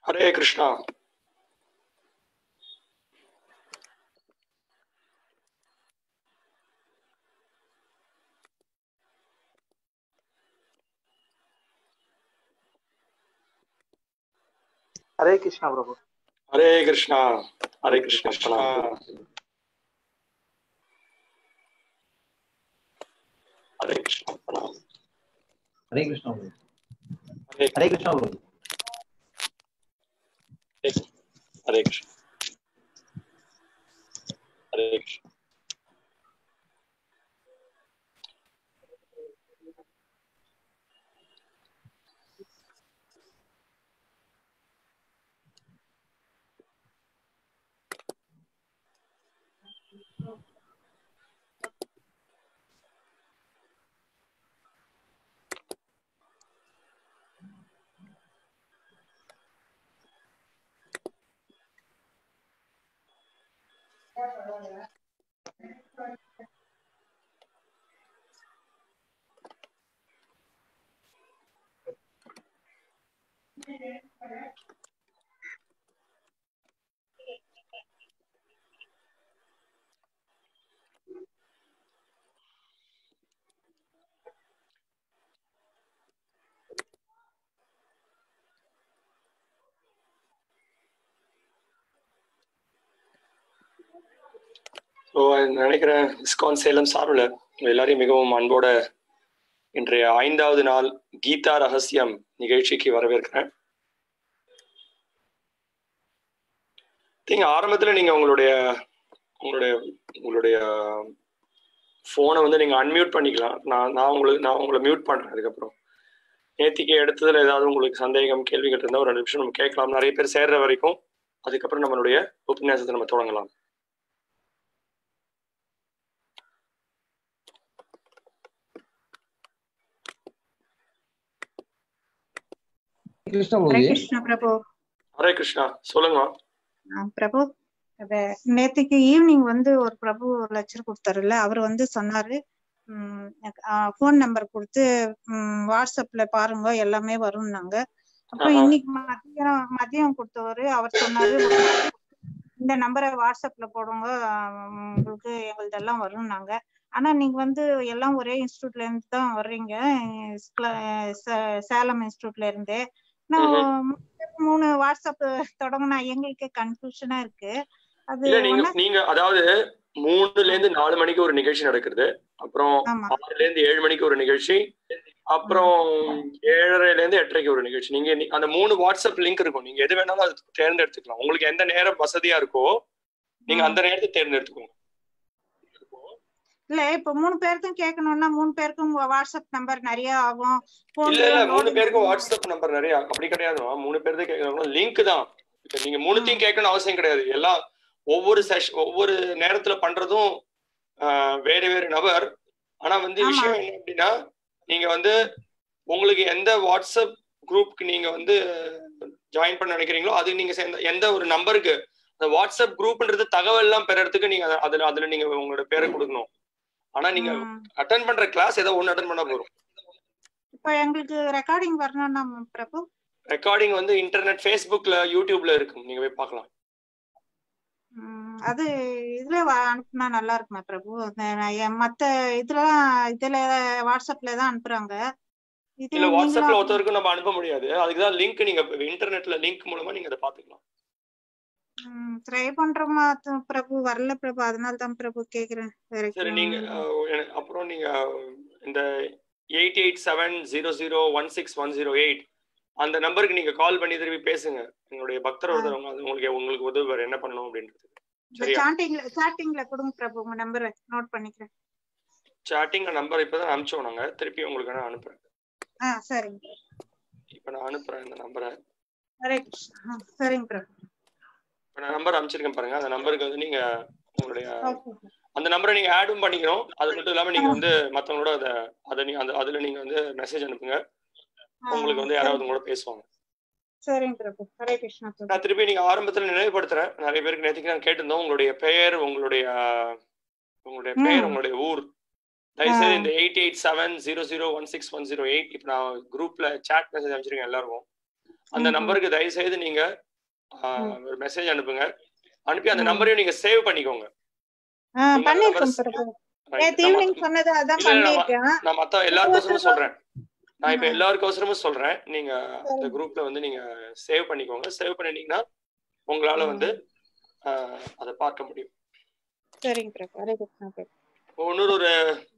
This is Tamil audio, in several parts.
ஹரே கிருஷ்ணா ஹரே கிருஷ்ணா பிரபு ஹரே கிருஷ்ணா ஹரே கிருஷ்ணா ஹரே கிருஷ்ணா பிரணாம். ஹரே கிருஷ்ணா பிரபு ஹரே ஹரே கிருஷ்ணா பிரபு ஹரே கிருஷ்ணா ஹரே கிருஷ்ணா ஸோ நினைக்கிறேன் இஸ்கான் சேலம் சார்பில் உங்க எல்லாரையும் மிகவும் அன்போட இன்றைய ஐந்தாவது நாள் கீதா ரகசியம் நிகழ்ச்சிக்கு வரவேற்கிறேன் நீங்க ஆரம்பத்துல நீங்க உங்களுடைய உங்களுடைய உங்களுடைய ஃபோனை வந்து நீங்க அன்மியூட் பண்ணிக்கலாம் நான் நான் உங்களுக்கு நான் உங்களை மியூட் பண்றேன் அதுக்கப்புறம் நேத்திக்கு எடுத்ததுல ஏதாவது உங்களுக்கு சந்தேகம் கேள்விகள் இருந்தால் ஒரு ரெண்டு நிமிஷம் நம்ம கேட்கலாம் நிறைய பேர் சேர்ற வரைக்கும் அதுக்கப்புறம் நம்மளுடைய உபன்யாசத்தை நம்ம தொடங்கலாம் கிருஷ்ணா ஹரே பிரபு கிருஷ்ணா பிரபு ஹரே கிருஷ்ணா சொல்லுங்க ஆ, பிரபு அது நேத்துக்கு ஈவினிங் வந்து ஒரு பிரபு லெக்சர் கொடுத்தாருல்ல அவர் வந்து சொன்னாரு ஃபோன் நம்பர் கொடுத்து ம், வாட்ஸ்அப்ல பாருங்க எல்லாமே வரும்னாங்க அப்புறம் ஆஹா. இன்னைக்கு மதியம் மதியம் கொடுத்தவரு அவர் சொன்னாரு இந்த நம்பரை வாட்ஸ்அப்ல போடுங்க ஆ, உங்களுக்கு எங்களுதெல்லாம் வரும்னாங்க ஆனா நீங்க வந்து எல்லாம் ஒரே இன்ஸ்டியூட்ல இருந்து தான் வர்றீங்க ஸ்க்ல- சே- சேலம் இன்ஸ்டியூட்ல இருந்தே நான் மூணு பேருக்கு மூணு வாட்ஸ்அப் தொடங்கினா எங்களுக்கு கன்ஃபியூஷனா இருக்கு அது இல்ல நீங்க ஒண்ணா நீங்க அதாவது மூணுல இருந்து நாலு மணிக்கு ஒரு நிகழ்ச்சி நடக்குது அப்புறம் ஆமா ஆறுல இருந்து ஏழு மணிக்கு ஒரு நிகழ்ச்சி அப்புறம் ஏழரைல இருந்து எட்டரைக்கு ஒரு நிகழ்ச்சி நீங்க நீ- அந்த மூணு வாட்ஸ்அப் லிங்க் இருக்கும் நீங்க எது வேணாலும் அது தேர்ந்தெடுத்துக்கலாம் உங்களுக்கு எந்த நேரம் வசதியா இருக்கோ நீங்க ம். அந்த நேரத்தை தேர்ந்தெடுத்துக்கோங்க இல்ல இப்ப மூணு பேருக்கும் கேட்கணும்னா மூணு பேருக்கும் வாட்ஸ்அப் நம்பர் நிறைய ஆகும் phone இல்ல இல்ல எல்லாம் மூணு loading பேருக்கு ஆகும். வாட்ஸ்அப் நம்பர் நிறைய அப்படி கிடையாதுமா மூணு பேருக்கு கேட்கணும் லிங்க் தான் இப்ப நீங்க மூணுத்தையும் கேட்கணும் அவசியம் கிடையாது எல்லாம் ஒவ்வொரு செஷ் ஒவ்வொரு நேரத்துல பண்றதும் ஆஹ், வேறு வேறு நபர் ஆனா வந்து ஆமா. விஷயம் என்ன அப்படின்னா நீங்க வந்து உங்களுக்கு எந்த வாட்ஸ்அப் குரூப்க்கு நீங்க வந்து ஜாயின் பண்ண நினைக்கிறீங்களோ அது நீங்க சேர்ந்த எந்த ஒரு நம்பருக்கு அந்த வாட்ஸ்அப் குரூப்ன்றது தகவல் எல்லாம் பெறறதுக்கு நீங்க அத- அதுல அதுல நீங்க உங்களோட பேரை கொடுக்கணும் ஆனா நீங்க ம். அட்டன் பண்ற கிளாஸ் ஏதோ ஒன்னு அட்டன் பண்ணா போதும் இப்ப எங்களுக்கு ரெக்கார்டிங் வரணும்னா பிரபு ரெக்கார்டிங் வந்து இன்டர்நெட் ஃபேஸ்புக்ல யூடியூப்ல இருக்கும் நீங்க போய் பார்க்கலாம் ம், அது இதுல வ- அனுப்புனா நல்லா இருக்குமா பிரபு அந்த நான் என் மத்த இதுலலாம் இதுல வாட்ஸ்அப்ல தான் அனுப்புறாங்க இது இல்ல வாட்ஸ்அப்ல நீங்களும் ஒருத்தருக்கும் நம்ம அனுப்ப முடியாது அதுக்கு தான் லிங்க் நீங்க இன்டர்நெட்ல லிங்க் மூலமா நீங்க அதை பாத்துக்கலாம் ட்ரை பண்றோமா த- பிரபு வரல பிரபு அதனால தான் பிரபு கேக்குறேன் வேற சரி நீங்க அஹ், எனக்கு- அப்புறம் நீங்க இந்த eight eight seven zero zero one six one zero eight அந்த நம்பருக்கு நீங்க கால் பண்ணி திருப்பி பேசுங்க எங்களுடைய பக்தர் ஒருத்தர் அவங்க அது உங்களுக்கு உங்களுக்கு உதவுவார் என்ன பண்ணணும் அப்படின்றது சரியா சாட்டிங்ல சாட்டிங்ல கொடுங்க பிரபு உங்க நம்பரை நோட் பண்ணிக்கிறேன் சாட்டிங் நம்பர் இப்பதான் அனுப்பிச்சோம் நாங்க திருப்பி உங்களுக்கு நான் அனுப்புறேன் ஆ சரிங்க இப்ப நான் அனுப்புறேன் இந்த நம்பரை ஹரே கிருஷ்ணா ஆ, சரிங்க பிரபு இப்ப நான் நம்பர் அனுப்பிச்சிருக்கேன் பாருங்க அந்த நம்பருக்கு வந்து நீங்க உங்களுடைய ஓகே அந்த நம்பரை நீங்க ஆடும் பண்ணிக்கணும் அது மட்டும் இல்லாம நீங்க வந்து மத்தவங்களோட அதை அதை நீங்க அந்த அதுல நீங்க வந்து மெசேஜ் அனுப்புங்க உங்களுக்கு வந்து யாராவது உங்களோட பேசுவாங்க சரிங்க பிரபு ஹரே கிருஷ்ணா பிரபு நான் திருப்பி நீங்க ஆரம்பத்துல நினைவுபடுத்துறேன் நிறைய பேருக்கு நேற்றுக்கு நான் கேட்டிருந்தோம் உங்களுடைய பெயர் உங்களுடைய உங்களுடைய பெயர் ம். உங்களுடைய ஊர் தயவுசெய்து ஆ. இந்த eight eight seven zero zero one six one zero eight இப்போ நான் குரூப்ல சாட் மெசேஜ் அனுப்பிச்சிருக்கேன் எல்லாருக்கும் அந்த ம்ஹும். நம்பருக்கு தயவு செய்து நீங்க ஆஹ், ம். ஒரு மெசேஜ் அனுப்புங்க அனுப்பி அந்த ம். நம்பரையும் நீங்க சேவ் பண்ணிக்கோங்க ஆ, நீங்க அந்த பண்ணிருக்கேன் நம்பரை பிரபு Right. நேத்து நான் ஈவினிங் மத்த- சொன்னது அதான் இல்ல, இல்ல, நான் பண்ணிருக்கேன் நான் மத்த எல்லாருக்கோசரமும் சொல்றேன் நான் இப்ப ம். எல்லாருக்கோசரமும் சொல்றேன் நீங்க இந்த சரிங்க. குரூப்ல வந்து நீங்க சேவ் பண்ணிக்கோங்க சேவ் பண்ணிட்டீங்கன்னா உங்களால வந்து ம். ஆஹ், அதை பார்க்க முடியும் சரிங்க பிரபு ஹரே கிருஷ்ணா பிரபு இப்போ இன்னொரு ஒரு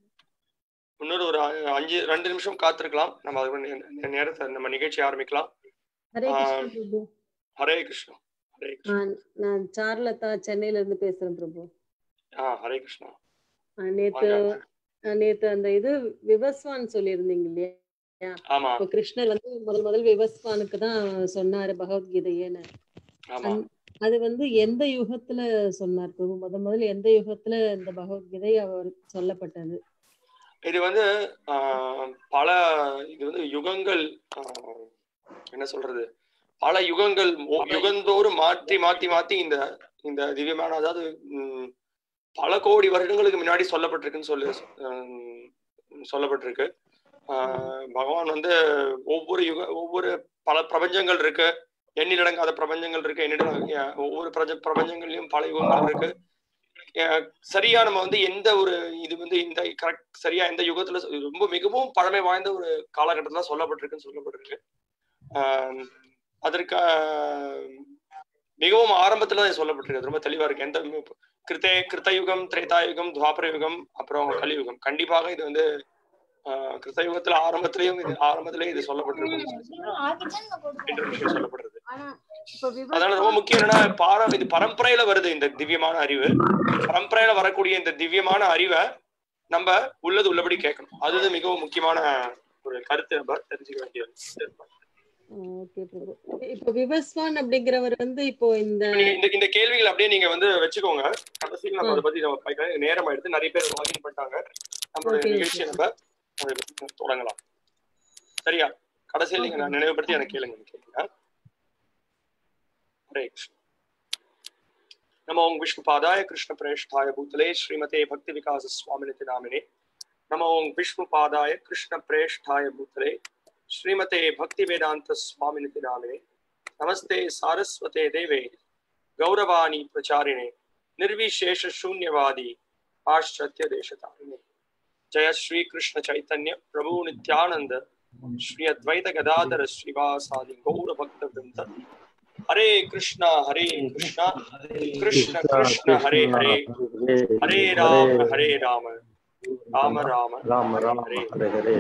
இன்னொரு ஒரு அ- அஞ்சு ரெண்டு நிமிஷம் காத்திருக்கலாம் நம்ம அதுக்கு நே- நே- நேரத்தை நம்ம நிகழ்ச்சி ஆரம்பிக்கலாம் ஹரே ஆ, கிருஷ்ணா பிரபு ஹரே கிருஷ்ணா ஹரே ஆ, கிருஷ்ணா நான் சார்லதா சென்னையில இருந்து பேசுறேன் பிரபு ஆ ஹரே கிருஷ்ணா ஆ, நேத்து வாங்க ஆ, நேத்து அந்த இது விவஸ்வான் சொல்லியிருந்தீங்க இல்லையா ஆமா இப்போ கிருஷ்ணர் வந்து முதல் முதல் விவஸ்வானுக்கு தான் சொன்னாரு பகவத்கீதையேன்னு ஆமா அந்த- அது வந்து எந்த யுகத்துல சொன்னார் பிரபு முதல் முதல் எந்த யுகத்துல இந்த பகவத்கீதை அவர் சொல்லப்பட்டது இது வந்து ஆஹ், பல இது வந்து யுகங்கள் ஆஹ், என்ன சொல்றது பல யுகங்கள் ஒ- யுகந்தோறும் மாத்தி மாத்தி மாத்தி இந்த இந்த திவ்யமான அதாவது ம், பல கோடி வருடங்களுக்கு முன்னாடி சொல்லப்பட்டிருக்குன்னு சொல்லி ஹம், சொல்லப்பட்டிருக்கு ஆஹ், பகவான் வந்து ஒவ்வொரு யுக ஒவ்வொரு பல பிரபஞ்சங்கள் இருக்கு எண்ணிலடங்காத பிரபஞ்சங்கள் இருக்கு எண்ணிலடங்க ஒவ்வொரு பிரபஞ்ச பிரபஞ்சங்கள்லயும் பல யுகங்கள் இருக்கு அஹ் சரியா நம்ம வந்து எந்த ஒரு இது வந்து இந்த கரெக்ட் சரியா எந்த யுகத்துல சொ- ரொம்ப மிகவும் பழமை வாய்ந்த ஒரு காலகட்டத்துல சொல்லப்பட்டிருக்குன்னு சொல்லப்பட்டிருக்கு ஆஹ் அதற்கு ஆஹ், மிகவும் ஆரம்பத்துல இது சொல்லப்பட்டிருக்கு அது ரொம்ப தெளிவா இருக்கு எந்த மு- கிருத்தே கிருத்தயுகம் திரேதாயுகம் துவாபர யுகம் அப்புறம் கலியுகம் கண்டிப்பாக இது வந்து ஆஹ், கிருத்தயுகத்துல ஆரம்பத்திலையும் இது ஆரம்பத்திலேயே இது சொல்லப்பட்டிருக்குன்னு சொல்லி என்ற விஷயம் சொல்லப்படுறது ஆனா இப்போ அதனால ரொம்ப முக்கியம் என்னன்னா பார இது பரம்பரையில வருது இந்த திவ்யமான அறிவு பரம்பரையில வரக்கூடிய இந்த திவ்யமான அறிவை நம்ம உள்ளது உள்ளபடி கேட்கணும் அது மிகவும் முக்கியமான ஒரு கருத்து நம்ம தெரிஞ்சுக்க வேண்டியது ஓகே பிரபு இப்போ விவஸ்வான் அப்படிங்கிறவர் வந்து இப்போ இந்த இப்ப நீங்க இந்த இந்த கேள்விகள் அப்படியே நீங்க வந்து வச்சுக்கோங்க கடைசியில் நம்ம ம். அதை பத்தி நம்ம பார்க்கலாம். நேரம் எடுத்து நிறைய பேர் லாகின் பண்ணிட்டாங்க நம்மளுடைய Okay, நிகழ்ச்சியை நம்ம அதை பத்தி தொடங்கலாம் சரியா கடைசியில் நீங்க நான் நினைவுபடுத்தி எனக்கு கேளுங்க நீங்க கேளுங்க हरे कृष्ण नमो ओं विष्णुपादाय कृष्ण प्रेष्ठाय भूतले श्रीमते भक्ति विकास स्वामिनिति नामिने नमो ओं विष्णुपादाय कृष्ण प्रेष्ठाय भूतले श्रीमते भक्ति वेदांत स्वामिनिति नामिने नमस्ते सारस्वते देवे गौरवाणी प्रचारिणे निर्विशेष शून्यवादी पाश्चात्य देशतारिणे जय श्री कृष्ण चैतन्य प्रभु नित्यानंद श्री अद्वैत गदाधर श्रीवासादि गौर भक्त वृंद हरे कृष्णा हरे कृष्णा कृष्ण कृष्ण हरे हरे हरे राम हरे राम राम राम राम राम हरे हरे हरे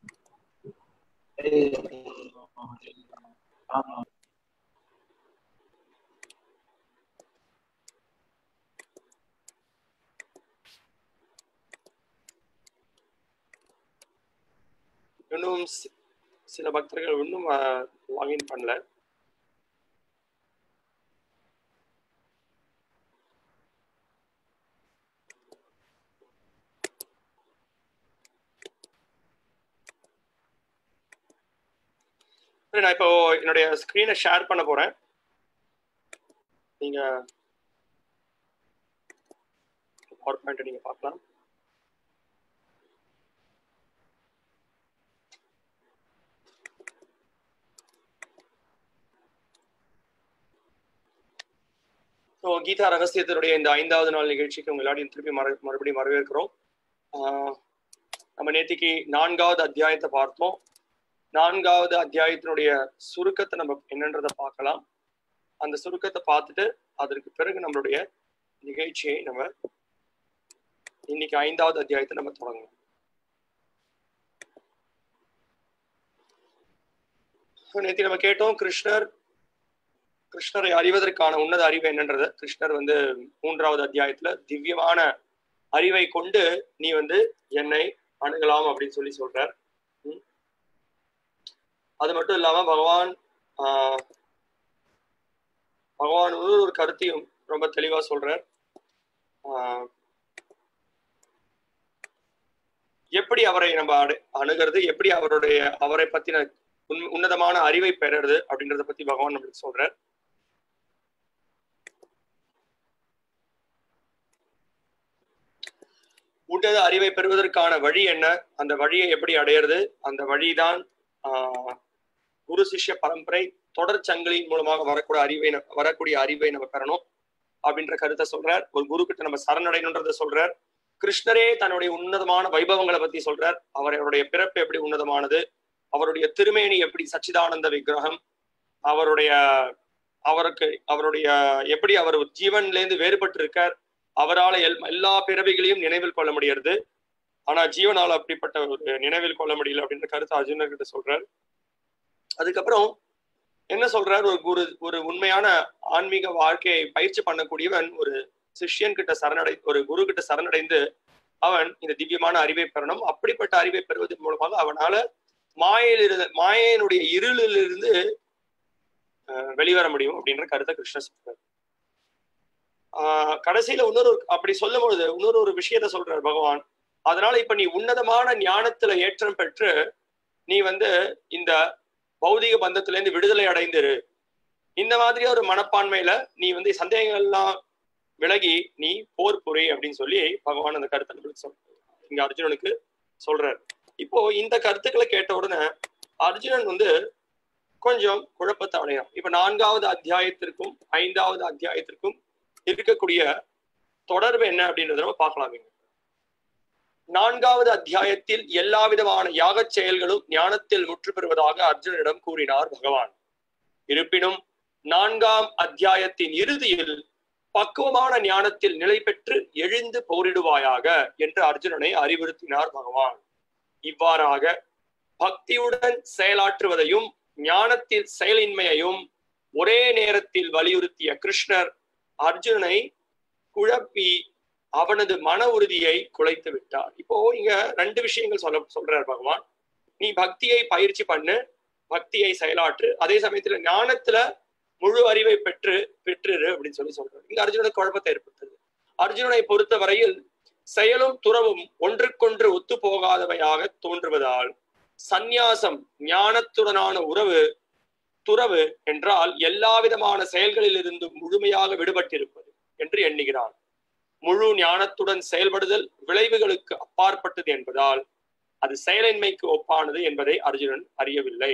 இன்னும் சி- சில பக்தர்கள் இன்னும் லாகின் பண்ணல சரி, நான் இப்போ என்னுடைய ஸ்கிரீனை ஷேர் பண்ண போறேன் நீங்க பவர் பாயிண்ட் நீங்க பார்க்கலாம் ஸோ கீதா ரகசியத்தினுடைய இந்த ஐந்தாவது நாள் நிகழ்ச்சிக்கு உங்க எல்லாரையும் திருப்பி மறு மறுபடியும் வரவேற்கிறோம் ஆஹ் நம்ம நேத்திக்கு நான்காவது அத்தியாயத்தை பார்த்தோம் நான்காவது அத்தியாயத்தினுடைய சுருக்கத்தை நம்ம என்னன்றதை பார்க்கலாம் அந்த சுருக்கத்தை பார்த்துட்டு அதற்கு பிறகு நம்மளுடைய நிகழ்ச்சியை நம்ம இன்னைக்கு ஐந்தாவது அத்தியாயத்தை நம்ம தொடங்கலாம் So, நேத்தி நம்ம கேட்டோம் கிருஷ்ணர் கிருஷ்ணரை அறிவதற்கான உன்னத அறிவு என்னன்றது கிருஷ்ணர் வந்து மூன்றாவது அத்தியாயத்துல திவ்யமான அறிவை கொண்டு நீ வந்து என்னை அணுகலாம் அப்படின்னு சொல்லி சொல்றார் ம். அது மட்டும் இல்லாம பகவான் ஆஹ், பகவான் இன்னொரு ஒரு கருத்தையும் ரொம்ப தெளிவா சொல்றார் ஆஹ், எப்படி அவரை நம்ம அடை- அணுகிறது எப்படி அவருடைய அவரை பத்தின உன்- உன்னதமான அறிவை பெறுறது அப்படின்றத பத்தி பகவான் நம்மளுக்கு சொல்றார் உன்னத அறிவை பெறுவதற்கான வழி என்ன அந்த வழியை எப்படி அடையிறது அந்த வழிதான் ஆஹ், குரு சிஷ்ய பரம்பரை தொடர் சங்கிலியின் மூலமாக வரக்கூடிய அறிவை ந- வரக்கூடிய அறிவை நம்ம பெறணும் அப்படின்ற கருத்தை சொல்றார் ஒரு குரு கிட்ட நம்ம சரணடையணுன்றத சொல்றார் கிருஷ்ணரே தன்னுடைய உன்னதமான வைபவங்களை பத்தி சொல்றார் அவருடைய பிறப்பு எப்படி உன்னதமானது அவருடைய திருமேனி எப்படி சச்சிதானந்த விக்கிரகம் அவருடைய அவருக்கு அவருடைய எப்படி அவர் ஜீவன்ல இருந்து வேறுபட்டு இருக்கார் அவரால் எல் எல்லா பிறவிகளையும் நினைவில் கொள்ள முடியாது ஆனா ஜீவனால் அப்படிப்பட்ட ஒரு நினைவில் கொள்ள முடியல அப்படின்ற கருத்தை அர்ஜுனர் கிட்ட சொல்றார் அதுக்கப்புறம் என்ன சொல்றார் ஒரு குரு ஒரு உண்மையான ஆன்மீக வாழ்க்கையை பயிற்சி பண்ணக்கூடியவன் ஒரு சிஷ்யன் கிட்ட சரணடை ஒரு குரு கிட்ட சரணடைந்து அவன் இந்த திவ்யமான அறிவை பெறணும் அப்படிப்பட்ட அறிவை பெறுவதன் மூலமாக அவனால மாயையிலிருந்து மாயையினுடைய இருளிலிருந்து அஹ், வெளிவர முடியும் அப்படின்ற கருத்தை கிருஷ்ணர் சொல்றார் ஆஹ் கடைசியில இன்னொரு அப்படி சொல்லும் பொழுது இன்னொரு ஒரு விஷயத்த சொல்றார் பகவான் அதனால இப்ப நீ உன்னதமான ஞானத்துல ஏற்றம் பெற்று நீ வந்து இந்த பௌதிக பந்தத்துல இருந்து விடுதலை அடைந்திரு இந்த மாதிரி ஒரு மனப்பான்மையில நீ வந்து சந்தேகங்கள் எல்லாம் விலகி நீ போர் புரி அப்படின்னு சொல்லி பகவான் அந்த கருத்தை நம்மளுக்கு சொல் இங்க அர்ஜுனனுக்கு சொல்றாரு இப்போ இந்த கருத்துக்களை கேட்ட உடனே அர்ஜுனன் வந்து கொஞ்சம் குழப்பத்தை அடையும் இப்ப நான்காவது அத்தியாயத்திற்கும் ஐந்தாவது அத்தியாயத்திற்கும் இருக்கக்கூடிய தொடர்பு என்ன அப்படின்றத நம்ம பார்க்கலாம் இங்க. நான்காவது அத்தியாயத்தில் எல்லா விதமான யாகச் செயல்களும் ஞானத்தில் முற்று பெறுவதாக அர்ஜுனனிடம் கூறினார் பகவான் இருப்பினும் நான்காம் அத்தியாயத்தின் இறுதியில் பக்குவமான ஞானத்தில் நிலை பெற்று எழுந்து போரிடுவாயாக என்று அர்ஜுனனை அறிவுறுத்தினார் பகவான் இவ்வாறாக பக்தியுடன் செயலாற்றுவதையும் ஞானத்தில் செயலின்மையையும் ஒரே நேரத்தில் வலியுறுத்திய கிருஷ்ணர் அர்ஜுனனை குழப்பி அவனது மன உறுதியை குலைத்து விட்டார் இப்போ இங்க ரெண்டு விஷயங்கள் சொல்ல சொல்றார் பகவான் நீ பக்தியை பயிற்சி பண்ணு பக்தியை செயலாற்று அதே சமயத்துல ஞானத்துல முழு அறிவை பெற்று பெற்றுரு அப்படின்னு சொல்லி சொல்றாரு இங்க அர்ஜுனனுக்கு குழப்பத்தை ஏற்படுத்துது அர்ஜுனனை பொறுத்த வரையில் செயலும் துறவும் ஒன்றுக்கொன்று ஒத்து போகாதவையாக தோன்றுவதால் சந்நியாசம் ஞானத்துடனான உறவு துறவு என்றால் எல்லா விதமான செயல்களில் இருந்து முழுமையாக விடுபட்டிருப்பது என்று எண்ணுகிறான் முழு ஞானத்துடன் செயல்படுதல் விளைவுகளுக்கு அப்பாற்பட்டது என்பதால் அது செயலின்மைக்கு ஒப்பானது என்பதை அர்ஜுனன் அறியவில்லை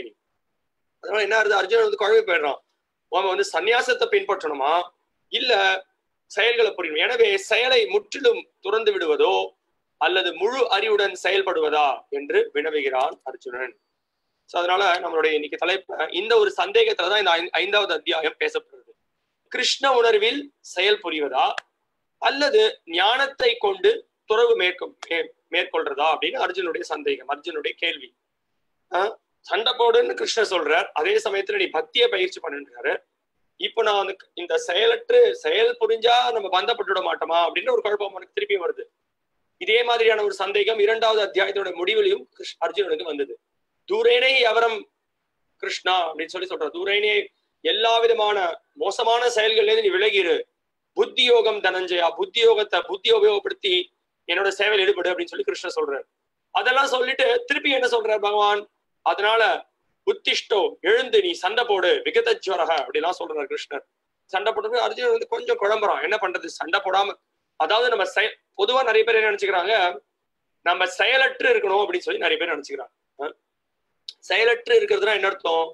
அதனால என்ன ஆகுது அர்ஜுனன் வந்து குழம்பி போயிடுறான் அவன் வந்து சந்நியாசத்தை பின்பற்றணுமா இல்ல செயல்களை புரியணும் எனவே செயலை முற்றிலும் துறந்து விடுவதோ அல்லது முழு அறிவுடன் செயல்படுவதா என்று வினவுகிறான் அர்ஜுனன் சோ அதனால நம்மளுடைய இன்னைக்கு தலைப்புல இந்த ஒரு சந்தேகத்துல தான் இந்த ஐ- ஐந்தாவது அத்தியாயம் பேசப்படுறது கிருஷ்ண உணர்வில் செயல் புரிவதா அல்லது ஞானத்தை கொண்டு துறவு மேற்கொ மே- மேற்கொள்றதா அப்படின்னு அர்ஜுனுடைய சந்தேகம் அர்ஜுனுடைய கேள்வி ஆஹ் சண்டை போடுன்னு கிருஷ்ணர் சொல்றார் அதே சமயத்துல நீ பக்திய பயிற்சி பண்ணுன்றாரு இப்ப நான் வந்து இந்த செயலற்று செயல் புரிஞ்சா நம்ம பந்தப்பட்டுவிட மாட்டோமா அப்படின்ற ஒரு குழப்பம் உனக்கு திருப்பி வருது இதே மாதிரியான ஒரு சந்தேகம் இரண்டாவது அத்தியாயத்தோட முடிவிலையும் கிருஷ்- அர்ஜுனனுக்கு வந்தது தூரேனே அவரம் கிருஷ்ணா அப்படின்னு சொல்லி சொல்ற தூரேனே எல்லா விதமான மோசமான செயல்கள்ல இருந்து நீ விலகிரு புத்தி யோகம் தனஞ்சயா புத்தி யோகத்தை புத்தியை உபயோகப்படுத்தி என்னோட சேவையில் ஈடுபடு அப்படின்னு சொல்லி கிருஷ்ணர் சொல்றாரு அதெல்லாம் சொல்லிட்டு திருப்பி என்ன சொல்றார் பகவான் அதனால உத்திஷ்டோ எழுந்து நீ சண்டை போடு விகதஜ்வரக அப்படிலாம் சொல்றாரு கிருஷ்ணர் சண்டை போட்டு அர்ஜுனன் வந்து கொஞ்சம் குழம்புறான் என்ன பண்றது சண்டை போடாம அதாவது நம்ம செய பொதுவா நிறைய பேர் என்ன நினைச்சுக்கிறாங்க நம்ம செயலற்று இருக்கணும் அப்படின்னு சொல்லி நிறைய பேர் நினைச்சுக்கிறாங்க அஹ் செயலற்று இருக்கிறதுனா என்ன அர்த்தம்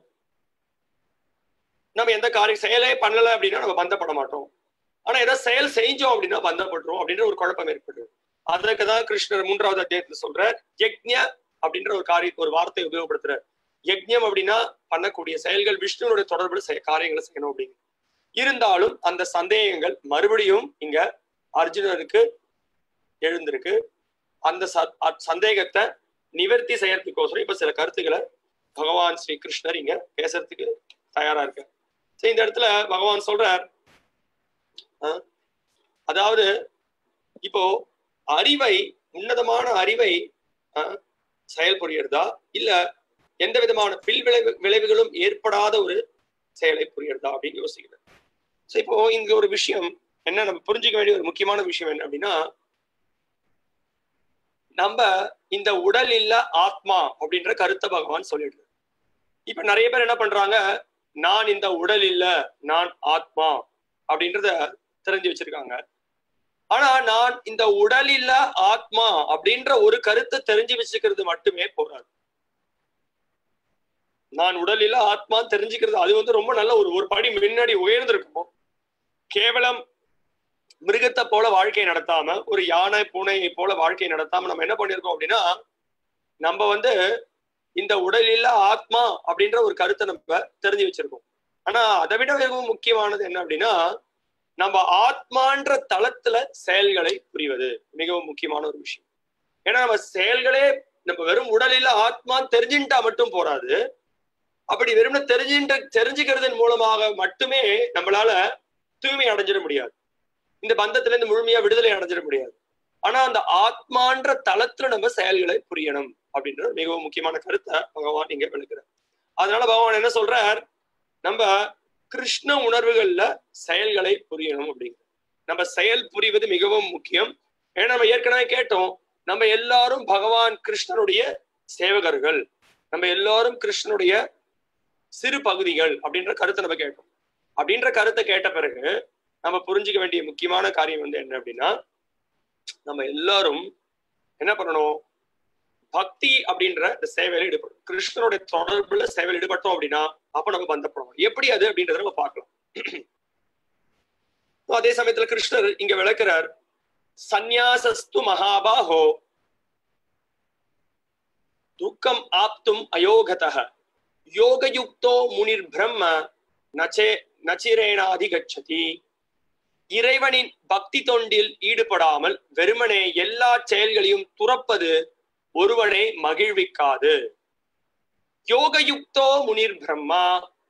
நம்ம எந்த காரியம் செயலே பண்ணல அப்படின்னா நம்ம பந்தப்பட மாட்டோம் ஆனா ஏதாவது செயல் செஞ்சோம் அப்படின்னா பந்தப்படுறோம் அப்படின்ற ஒரு குழப்பம் ஏற்படுது அதற்கு தான் கிருஷ்ணர் மூன்றாவது அத்தியாயத்துல சொல்றார் யக்ஞ அப்படின்ற ஒரு காரியத்தை ஒரு வார்த்தையை உபயோகப்படுத்துறார் யக்ஞம் அப்படின்னா பண்ணக்கூடிய செயல்கள் விஷ்ணுனுடைய தொடர்புல செய- காரியங்களை செய்யணும் அப்படின்னு இருந்தாலும் அந்த சந்தேகங்கள் மறுபடியும் இங்க அர்ஜுனனுக்கு எழுந்திருக்கு அந்த ச- அ- சந்தேகத்தை நிவர்த்தி செய்யறதுக்கோசரம் இப்ப சில கருத்துக்களை பகவான் ஸ்ரீ கிருஷ்ணர் இங்க பேசுறதுக்கு தயாரா இருக்க சரி இந்த இடத்துல பகவான் சொல்றார் அஹ், அதாவது இப்போ அறிவை உன்னதமான அறிவை அஹ், செயல்புரியறதா இல்ல எந்த விதமான பில் விளைவு விளைவுகளும் ஏற்படாத ஒரு செயலை புரியறதா அப்படின்னு யோசிக்கிறேன் சோ இப்போ இங்க ஒரு விஷயம் என்ன நம்ம புரிஞ்சுக்க வேண்டிய ஒரு முக்கியமான விஷயம் என்ன அப்படின்னா நம்ம இந்த உடல் இல்ல ஆத்மா அப்படின்ற கருத்தை பகவான் சொல்லிடுறாரு இப்ப நிறைய பேர் என்ன பண்றாங்க நான் இந்த உடல் இல்ல நான் ஆத்மா அப்படின்றத தெரிஞ்சு வச்சிருக்காங்க ஆனா நான் இந்த உடல் இல்ல ஆத்மா அப்படின்ற ஒரு கருத்தை தெரிஞ்சு வச்சுக்கிறது மட்டுமே போறாது நான் உடலில் ஆத்மா தெரிஞ்சுக்கிறது அது வந்து ரொம்ப நல்ல ஒரு ஒரு படி முன்னாடி உயர்ந்திருக்கும் கேவலம் மிருகத்தை போல வாழ்க்கை நடத்தாம ஒரு யானை பூனையை போல வாழ்க்கை நடத்தாம நம்ம என்ன பண்ணிருக்கோம் அப்படின்னா நம்ம வந்து இந்த உடலில் ஆத்மா அப்படின்ற ஒரு கருத்தை நம்ம தெரிஞ்சு வச்சிருக்கோம் ஆனா அதை விட மிகவும் முக்கியமானது என்ன அப்படின்னா நம்ம ஆத்மான்ற தளத்துல செயல்களை புரிவது மிகவும் முக்கியமான ஒரு விஷயம் ஏன்னா நம்ம செயல்களே நம்ம வெறும் உடலில் ஆத்மான்னு தெரிஞ்சுட்டா மட்டும் போராது அப்படி வெறும் தெரிஞ்சுன்ற தெரிஞ்சுக்கிறதன் மூலமாக மட்டுமே நம்மளால தூய்மை அடைஞ்சிட முடியாது இந்த பந்தத்துல இருந்து முழுமையா விடுதலை அடைஞ்சிட முடியாது ஆனா அந்த ஆத்மான்ற தளத்துல நம்ம செயல்களை புரியணும் அப்படின்றது மிகவும் முக்கியமான கருத்தை பகவான் இங்க விளக்குறார் அதனால பகவான் என்ன சொல்றார் நம்ம கிருஷ்ண உணர்வுகள்ல செயல்களை புரியணும் அப்படிங்கிற நம்ம செயல் புரிவது மிகவும் முக்கியம் ஏன்னா நம்ம ஏற்கனவே கேட்டோம் நம்ம எல்லாரும் பகவான் கிருஷ்ணனுடைய சேவகர்கள் நம்ம எல்லாரும் கிருஷ்ணனுடைய சிறு பகுதிகள் அப்படின்ற கருத்தை நம்ம கேட்டோம் அப்படின்ற கருத்தை கேட்ட பிறகு நம்ம புரிஞ்சுக்க வேண்டிய முக்கியமான காரியம் வந்து என்ன அப்படின்னா நம்ம எல்லாரும் என்ன பண்ணணும் பக்தி அப்படின்ற இந்த சேவையில ஈடுபடும் கிருஷ்ணனுடைய தொடர்புல சேவையில் ஈடுபட்டோம் அப்படின்னா அப்ப நம்ம பந்தப்படணும் எப்படி அது அப்படின்றத நம்ம பார்க்கலாம் அதே சமயத்துல கிருஷ்ணர் இங்க விளக்குறார் சந்நியாசஸ்து மகாபாஹோ துக்கம் ஆப்தும் அயோகதः யோகயுக்தோ முனிர் பிரம்ம நச்சே நச்சிரேனாதி கச்சதி இறைவனின் பக்தி தொண்டில் ஈடுபடாமல் வெறுமனே எல்லா செயல்களையும் துறப்பது ஒருவனை மகிழ்விக்காது யோகயுக்தோ முனிர் பிரம்மா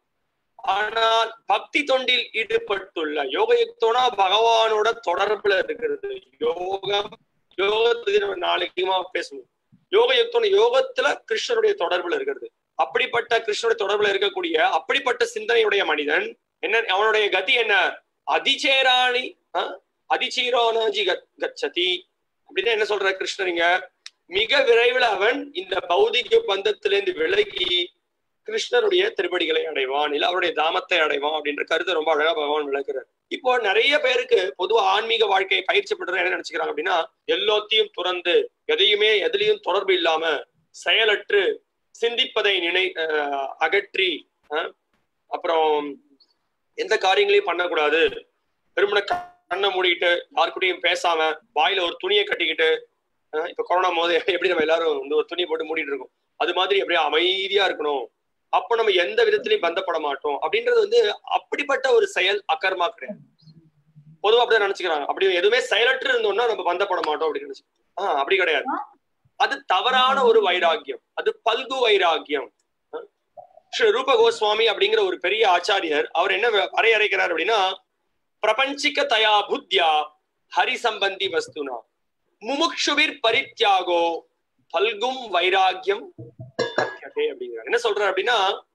ஆனால் பக்தி தொண்டில் ஈடுபட்டுள்ள யோகயுக்தோனா பகவானோட தொடர்புல இருக்கிறது யோகம் யோகத்துக்கு நம்ம நாளைக்குமா பேசணும் யோகயுக்தோன யோகத்துல கிருஷ்ணனுடைய தொடர்புல இருக்கிறது அப்படிப்பட்ட கிருஷ்ணனுடைய தொடர்புல இருக்கக்கூடிய அப்படிப்பட்ட சிந்தனையுடைய மனிதன் என்ன அவனுடைய கதி என்ன அதிச்சேராணி அதிச்சீரோனாஜி கச்சதி அப்படின்னு என்ன சொல்ற கிருஷ்ணரிங்க மிக விரைவில் அவன் இந்த பௌதிக பந்தத்திலிருந்து விலகி கிருஷ்ணருடைய திருப்படிகளை அடைவான் இல்ல அவருடைய தாமத்தை அடைவான் அப்படின்ற கருத்தை ரொம்ப அழகா பகவான் விளக்குறார் இப்போ நிறைய பேருக்கு பொதுவா ஆன்மீக வாழ்க்கையை பயிற்சி பண்றது என்ன நினைச்சுக்கிறாங்க அப்படின்னா எல்லாத்தையும் துறந்து எதையுமே எதுலயும் தொடர்பு இல்லாம செயலற்று சிந்திப்பதை நினை அகற்றி அப்புறம் எந்த காரியங்களையும் பண்ணக்கூடாது வெறுமனை கண்ணை மூடிக்கிட்டு யாருக்கிட்டையும் பேசாம வாயில ஒரு துணியை கட்டிக்கிட்டு இப்ப கொரோனா போது எப்படி நம்ம எல்லாரும் வந்து ஒரு துணி போட்டு மூடிட்டு இருக்கோம் அது மாதிரி அப்படியே அமைதியா இருக்கணும் அப்ப நம்ம எந்த விதத்திலையும் பந்தப்பட மாட்டோம் அப்படின்றது வந்து அப்படிப்பட்ட ஒரு செயல் அக்கர்மா கிடையாது பொதுவா அப்படிதான் நினைச்சுக்கிறாங்க அப்படி எதுவுமே செயலற்று இருந்தோம்னா நம்ம பந்தப்பட மாட்டோம் அப்படின்னு நினைச்சு ஆஹ் அப்படி கிடையாது அது தவறான ஒரு வைராக்கியம் அது பல்கு வைராக்கியம் ஸ்ரீ ரூப கோஸ்வாமி அப்படிங்கிற ஒரு பெரிய ஆச்சாரியர் அவர் என்ன வரையறைக்கிறார் அப்படின்னா பிரபஞ்சிக தயா புத்தியா ஹரி சம்பந்தி வஸ்துனா முமுக்ஷுவிர் பரித்யாகோ பல்கும் வைராக்கியம் கத்தியதே அப்படிங்கிறார் என்ன சொல்றார் அப்படின்னா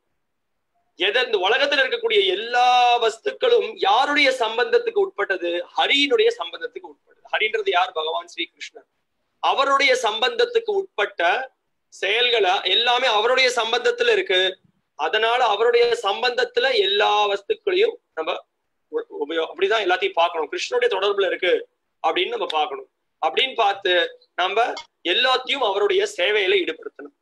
எதை இந்த உலகத்துல இருக்கக்கூடிய எல்லா வஸ்துக்களும் யாருடைய சம்பந்தத்துக்கு உட்பட்டது ஹரியினுடைய சம்பந்தத்துக்கு உட்பட்டது ஹரின்றது யார் பகவான் ஸ்ரீ கிருஷ்ணர் அவருடைய சம்பந்தத்துக்கு உட்பட்ட செயல்களை எல்லாமே அவருடைய சம்பந்தத்துல இருக்கு அதனால அவருடைய சம்பந்தத்துல எல்லா வஸ்துக்களையும் நம்ம உபயோகம் அப்படிதான் எல்லாத்தையும் பார்க்கணும் கிருஷ்ணனுடைய தொடர்புல இருக்கு அப்படின்னு நம்ம பார்க்கணும் அப்படின்னு பார்த்து நம்ம எல்லாத்தையும் அவருடைய சேவையில ஈடுபடுத்தணும்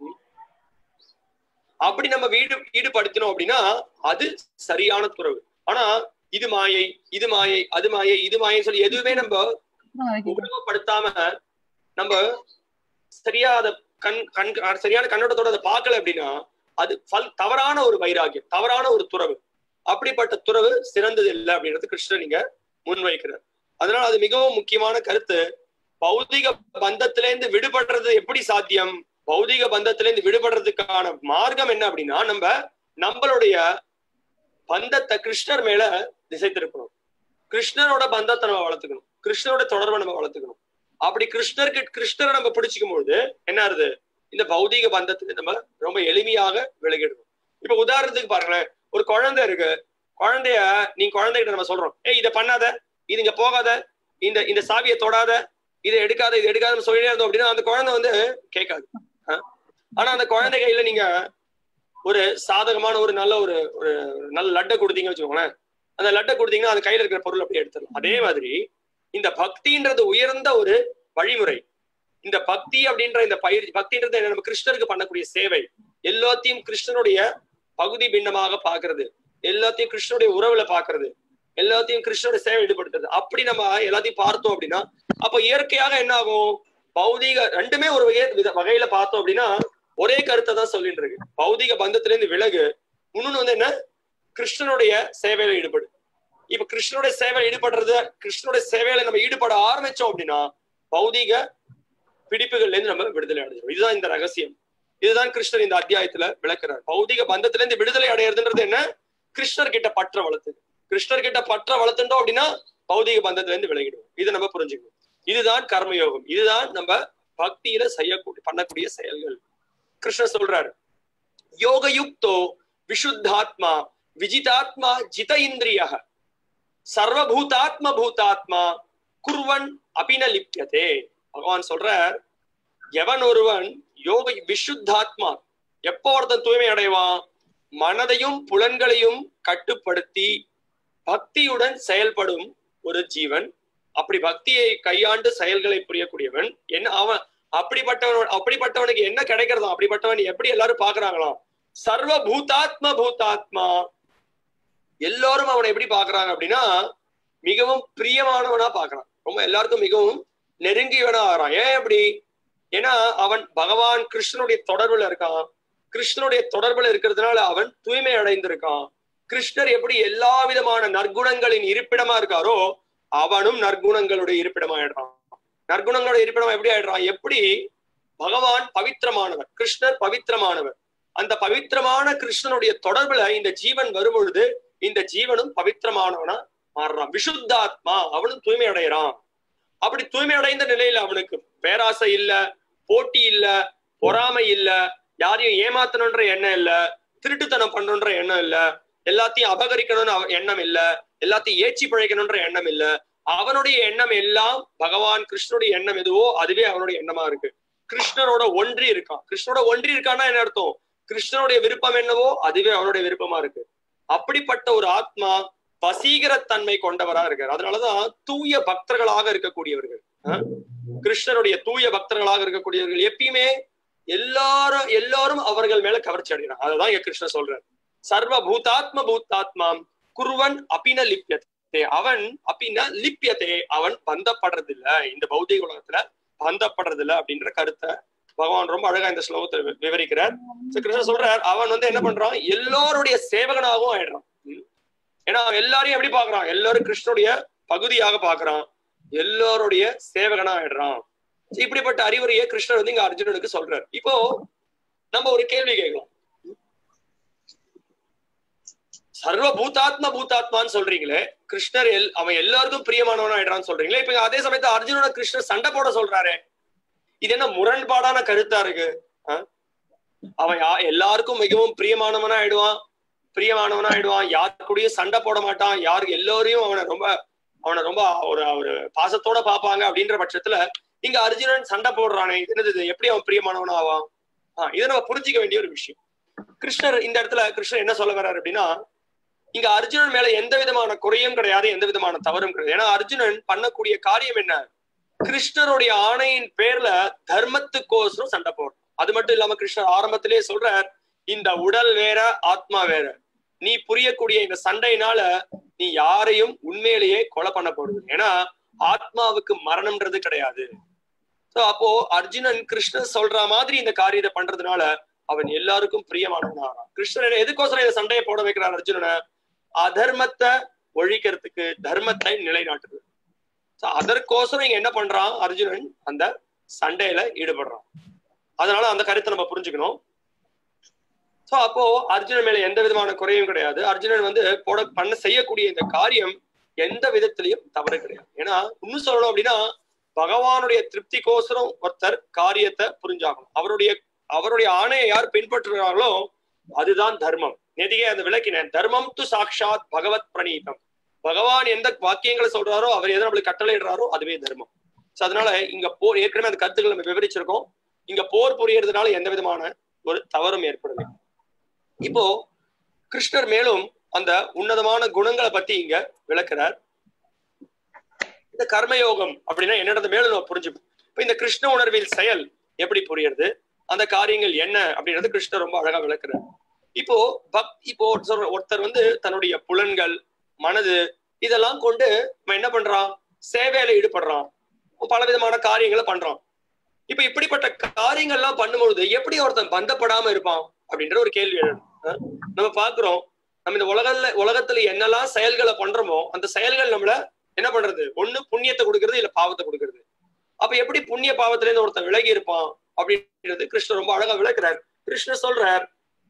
அப்படி நம்ம வீடு ஈடுபடுத்தினோம் அப்படின்னா அது சரியான துறவு ஆனா இது மாயை இது மாயை அது மாயை இது மாயை சொல்லி எதுவுமே நம்ம உபயோகப்படுத்தாம நம்ம சரியா அதை கண் கண் சரியான கண்ணோட்டத்தோட அதை பார்க்கல அப்படின்னா அது பல் தவறான ஒரு வைராகியம் தவறான ஒரு துறவு அப்படிப்பட்ட துறவு சிறந்தது இல்லை அப்படின்றது கிருஷ்ணன் நீங்க முன்வைக்கிறார் அதனால அது மிகவும் முக்கியமான கருத்து பௌதிக பந்தத்திலேருந்து விடுபடுறது எப்படி சாத்தியம் பௌதிக பந்தத்திலேருந்து விடுபடுறதுக்கான மார்க்கம் என்ன அப்படின்னா நம்ம நம்மளுடைய பந்தத்தை கிருஷ்ணர் மேல திசை திருப்பணும் கிருஷ்ணரோட பந்தத்தை நம்ம வளர்த்துக்கணும் கிருஷ்ணரோட தொடர்பை நம்ம வளர்த்துக்கணும் அப்படி கிருஷ்ணருக்கு கிருஷ்ணரை நம்ம பிடிச்சிக்கும் பொழுது என்ன ஆகுது இந்த பௌதிக பந்தத்துக்கு நம்ம ரொம்ப எளிமையாக விலகிடுவோம் இப்ப உதாரணத்துக்கு பாருங்களேன் ஒரு குழந்தை இருக்கு குழந்தைய நீங்க குழந்தைகிட்ட நம்ம சொல்றோம் ஏய் இதை பண்ணாத இது இங்க போகாத இந்த இந்த சாவியை தொடாத இதை எடுக்காத இது எடுக்காத சொல்லிட்டே இருந்தோம் அப்படின்னா அந்த குழந்தை வந்து கேட்காது ஆனா அந்த குழந்தை கையில நீங்க ஒரு சாதகமான ஒரு நல்ல ஒரு ஒரு நல்ல லட்டை கொடுத்தீங்கன்னு வச்சுக்கோங்களேன் அந்த லட்டை கொடுத்தீங்கன்னா அந்த கையில இருக்கிற பொருள் அப்படியே எடுத்துடலாம் அதே மாதிரி இந்த பக்தின்றது உயர்ந்த ஒரு வழிமுறை இந்த பக்தி அப்படின்ற இந்த பயிற்சி பக்தின்றது நம்ம கிருஷ்ணருக்கு பண்ணக்கூடிய சேவை எல்லாத்தையும் கிருஷ்ணனுடைய பகுதி பின்னமாக பாக்குறது எல்லாத்தையும் கிருஷ்ணனுடைய உறவுல பாக்குறது எல்லாத்தையும் கிருஷ்ணனுடைய சேவை ஈடுபடுத்துறது அப்படி நம்ம எல்லாத்தையும் பார்த்தோம் அப்படின்னா அப்ப இயற்கையாக என்ன ஆகும் பௌதிக ரெண்டுமே ஒரு வகை வித- வகையில பார்த்தோம் அப்படின்னா ஒரே கருத்தை தான் சொல்லிட்டு இருக்கு பௌதிக பந்தத்துல இருந்து விலகு இன்னொன்னு வந்து என்ன கிருஷ்ணனுடைய சேவையில ஈடுபடு இப்ப கிருஷ்ணனுடைய சேவையில ஈடுபடுறது கிருஷ்ணனுடைய சேவையில நம்ம ஈடுபட ஆரம்பிச்சோம் அப்படின்னா பௌதிக பிடிப்புகள்ல இருந்து நம்ம விடுதலை அடைஞ்சிடும் இதுதான் இந்த ரகசியம் இதுதான் கிருஷ்ணர் இந்த அத்தியாயத்துல விளக்குறார் பௌதிக பந்தத்துல இருந்து விடுதலை அடையிறதுன்றது என்ன கிருஷ்ணர் கிட்ட பற்ற வளர்த்து கிருஷ்ணர் கிட்ட பற்ற வளர்த்துட்டோம் அப்படின்னா பௌதிக பந்தத்துல இருந்து விலகிடுவோம் இதை நம்ம புரிஞ்சுக்கணும் இதுதான் கர்மயோகம் இதுதான் நம்ம பக்தியில செய்யக்கூடிய பண்ணக்கூடிய செயல்கள் கிருஷ்ணர் சொல்றாரு யோகயுக்தோ விஷுத்தாத்மா விஜிதாத்மா ஜித இந்திரிய சர்வபூதாத்ம பூதாத்மா குர்வன் அபின லிப்யதே பகவான் சொல்றார் எவன் ஒருவன் யோக விஷுத்தாத்மா எப்போ ஒருத்தன் தூய்மை அடைவான் மனதையும் புலன்களையும் கட்டுப்படுத்தி பக்தியுடன் செயல்படும் ஒரு ஜீவன் அப்படி பக்தியை கையாண்டு செயல்களை புரியக்கூடியவன் என்ன அவன் அப்படிப்பட்டவன் அப்படிப்பட்டவனுக்கு என்ன கிடைக்கிறதா அப்படிப்பட்டவன் எப்படி எல்லாரும் பாக்குறாங்களாம் சர்வ பூதாத்ம பூதாத்மா எல்லாரும் அவனை எப்படி பாக்குறாங்க அப்படின்னா மிகவும் பிரியமானவனா பாக்குறான் ரொம்ப எல்லாருக்கும் மிகவும் நெருங்கியவனா ஆகிறான் ஏன் அப்படி ஏன்னா அவன் பகவான் கிருஷ்ணனுடைய தொடர்புல இருக்கான் கிருஷ்ணனுடைய தொடர்புல இருக்கிறதுனால அவன் தூய்மை அடைந்திருக்கான் கிருஷ்ணர் எப்படி எல்லா விதமான நற்குணங்களின் இருப்பிடமா இருக்காரோ அவனும் நற்குணங்களுடைய இருப்பிடமா ஆயிடுறான் நற்குணங்களோட இருப்பிடம் எப்படி ஆயிடுறான் எப்படி பகவான் பவித்திரமானவர் கிருஷ்ணர் பவித்திரமானவர் அந்த பவித்திரமான கிருஷ்ணனுடைய தொடர்புல இந்த ஜீவன் வரும் பொழுது இந்த ஜீவனும் பவித்திரமானவனா மாறுறான் விஷுத்தாத்மா அவனும் தூய்மை அடைகிறான் அப்படி தூய்மை அடைந்த நிலையில அவனுக்கு பேராசை இல்ல போட்டி இல்ல பொறாமை இல்ல யாரையும் ஏமாத்தணுன்ற எண்ணம் இல்ல திருட்டுத்தனம் பண்ணணுன்ற எண்ணம் இல்ல எல்லாத்தையும் அபகரிக்கணும்னு அவ- எண்ணம் இல்ல எல்லாத்தையும் ஏச்சி பிழைக்கணும்ன்ற எண்ணம் இல்ல அவனுடைய எண்ணம் எல்லாம் பகவான் கிருஷ்ணனுடைய எண்ணம் எதுவோ அதுவே அவனுடைய எண்ணமா இருக்கு கிருஷ்ணனோட ஒன்றி இருக்கான் கிருஷ்ணனோட ஒன்றி இருக்கான்னா என்ன அர்த்தம் கிருஷ்ணனுடைய விருப்பம் என்னவோ அதுவே அவனுடைய விருப்பமா இருக்கு அப்படிப்பட்ட ஒரு ஆத்மா வசீகரத்தன்மை கொண்டவரா இருக்கார் அதனாலதான் தூய பக்தர்களாக இருக்கக்கூடியவர்கள் அஹ், கிருஷ்ணனுடைய தூய பக்தர்களாக இருக்கக்கூடியவர்கள் எப்பயுமே எல்லாரும் எல்லாரும் அவர்கள் மேல கவர்ச்சி அடைகிறாங்க அதுதான் இங்க கிருஷ்ணர் சொல்றார் சர்வ பூதாத்ம பூத்தாத்மாம் குருவன் அபின லிப்யத்தே அவன் அபின லிப்யத்தே அவன் பந்தப்படுறது இல்ல இந்த பௌதிக உலகத்துல பந்தப்படுறது இல்ல அப்படின்ற கருத்தை பகவான் ரொம்ப அழகா இந்த ஸ்லோகத்தை வி- விவரிக்கிறார் So, கிருஷ்ணர் சொல்றார் அவன் வந்து என்ன பண்றான் எல்லாருடைய சேவகனாகவும் ஆயிடுறான் ம். ஏன்னா அவன் எல்லாரையும் எப்படி பாக்குறான் எல்லாரும் கிருஷ்ணனுடைய பகுதியாக பாக்குறான் எல்லாருடைய சேவகனா ஆயிடுறான் So, இப்படிப்பட்ட அறிவுரையை கிருஷ்ணர் வந்து இங்க அர்ஜுனனுக்கு சொல்றாரு இப்போ நம்ம ஒரு கேள்வி கேட்கலாம் சர்வ பூதாத்ம பூதாத்மான்னு சொல்றீங்களே கிருஷ்ணர் எல் அவன் எல்லாருக்கும் பிரியமானவனா ஆயிடுறான்னு சொல்றீங்களே இப்ப அதே சமயத்துல அர்ஜுனனை கிருஷ்ணர் சண்டை போட சொல்றாரு இது என்ன முரண்பாடான கருத்தா இருக்கு ஆ? அவன் யா- எல்லாருக்கும் மிகவும் பிரியமானவனா ஆயிடுவான் பிரியமானவனா ஆயிடுவான் யார் கூடயும் சண்டை போட மாட்டான் யாரு எல்லாரையும் அவனை ரொம்ப அவனை ரொம்ப ஒரு ஒரு பாசத்தோட பாப்பாங்க அப்படின்ற பட்சத்துல இங்க அர்ஜுனன் சண்டை போடுறானே இது என்னது இது? எப்படி அவன் பிரியமானவனா ஆவான் ஆஹ் இதை நம்ம புரிஞ்சுக்க வேண்டிய ஒரு விஷயம் கிருஷ்ணர் இந்த இடத்துல கிருஷ்ணர் என்ன சொல்ல வர்றாரு அப்படின்னா இங்க அர்ஜுனன் மேல எந்த விதமான குறையும் கிடையாது எந்த விதமான தவறும் கிடையாது ஏன்னா அர்ஜுனன் பண்ணக்கூடிய காரியம் என்ன கிருஷ்ணருடைய ஆணையின் பேர்ல தர்மத்துக்கோசரம் சண்டை போடுறான் அது மட்டும் இல்லாம கிருஷ்ணர் ஆரம்பத்திலே சொல்றார் இந்த உடல் வேற ஆத்மா வேற நீ புரியக்கூடிய இந்த சண்டையினால நீ யாரையும் உண்மையிலேயே கொலை பண்ண போடுது ஏன்னா ஆத்மாவுக்கு மரணம்ன்றது கிடையாது சோ அப்போ அர்ஜுனன் கிருஷ்ணர் சொல்ற மாதிரி இந்த காரியத்தை பண்றதுனால அவன் எல்லாருக்கும் பிரியமானவன் ஆகிறான் கிருஷ்ணன் எதுக்கோசரம் இந்த சண்டையை போட வைக்கிறார் அர்ஜுனனை அதர்மத்தை ஒழிக்கிறதுக்கு தர்மத்தை நிலைநாட்டுது சோ அதற்கோசரம் இங்க என்ன பண்றான் அர்ஜுனன் அந்த சண்டையில ஈடுபடுறான் அதனால அந்த கருத்தை நம்ம புரிஞ்சுக்கணும் சோ அப்போ அர்ஜுனன் மேல எந்த விதமான குறையும் கிடையாது அர்ஜுனன் வந்து போட பண்ண செய்யக்கூடிய இந்த காரியம் எந்த விதத்திலையும் தவறு கிடையாது ஏன்னா இன்னும் சொல்லணும் அப்படின்னா பகவானுடைய திருப்திக்கோசரம் ஒருத்தர் காரியத்தை புரிஞ்சாகணும் அவருடைய அவருடைய ஆணையை யார் பின்பற்றுகிறார்களோ அதுதான் தர்மம் நேதிகே அந்த விளக்கினேன் தர்மம் து சாக்ஷாத் பகவத் பிரணீதம் பகவான் எந்த வாக்கியங்களை சொல்றாரோ அவர் எதை நம்மளுக்கு கட்டளையிடுறாரோ அதுவே தர்மம் சோ அதனால இங்க போர் ஏற்கனவே அந்த கருத்துக்களை நம்ம விவரிச்சிருக்கோம் இங்க போர் புரியறதுனால எந்த விதமான ஒரு தவறும் ஏற்படுது இப்போ கிருஷ்ணர் மேலும் அந்த உன்னதமான குணங்களை பத்தி இங்க விளக்குறார் இந்த கர்மயோகம் அப்படின்னா என்னோட மேலும் நம்ம புரிஞ்சுப்போம் இப்ப இந்த கிருஷ்ண உணர்வில் செயல் எப்படி புரியுறது அந்த காரியங்கள் என்ன அப்படின்றது கிருஷ்ணர் ரொம்ப அழகா விளக்குறார் இப்போ பக் இப்போ ஒருத்தர் ஒருத்தர் வந்து தன்னுடைய புலன்கள் மனது இதெல்லாம் கொண்டு அவன் என்ன பண்றான் சேவையில ஈடுபடுறான் பல விதமான காரியங்களை பண்றான் இப்ப இப்படிப்பட்ட காரியங்கள்லாம் பண்ணும்பொழுது எப்படி ஒருத்தன் பந்தப்படாம இருப்பான் அப்படின்ற ஒரு கேள்வி எழுது அஹ் நம்ம பாக்குறோம் நம்ம இந்த உலகத்துல உலகத்துல என்னெல்லாம் செயல்களை பண்றோமோ அந்த செயல்கள் நம்மள என்ன பண்றது ஒண்ணு புண்ணியத்தை கொடுக்கறது இல்ல பாவத்தை கொடுக்கறது அப்ப எப்படி புண்ணிய பாவத்துல இருந்து ஒருத்தன் விலகி இருப்பான் அப்படின்றது கிருஷ்ணர் ரொம்ப அழகா விளக்குறார் கிருஷ்ணர் சொல்றார்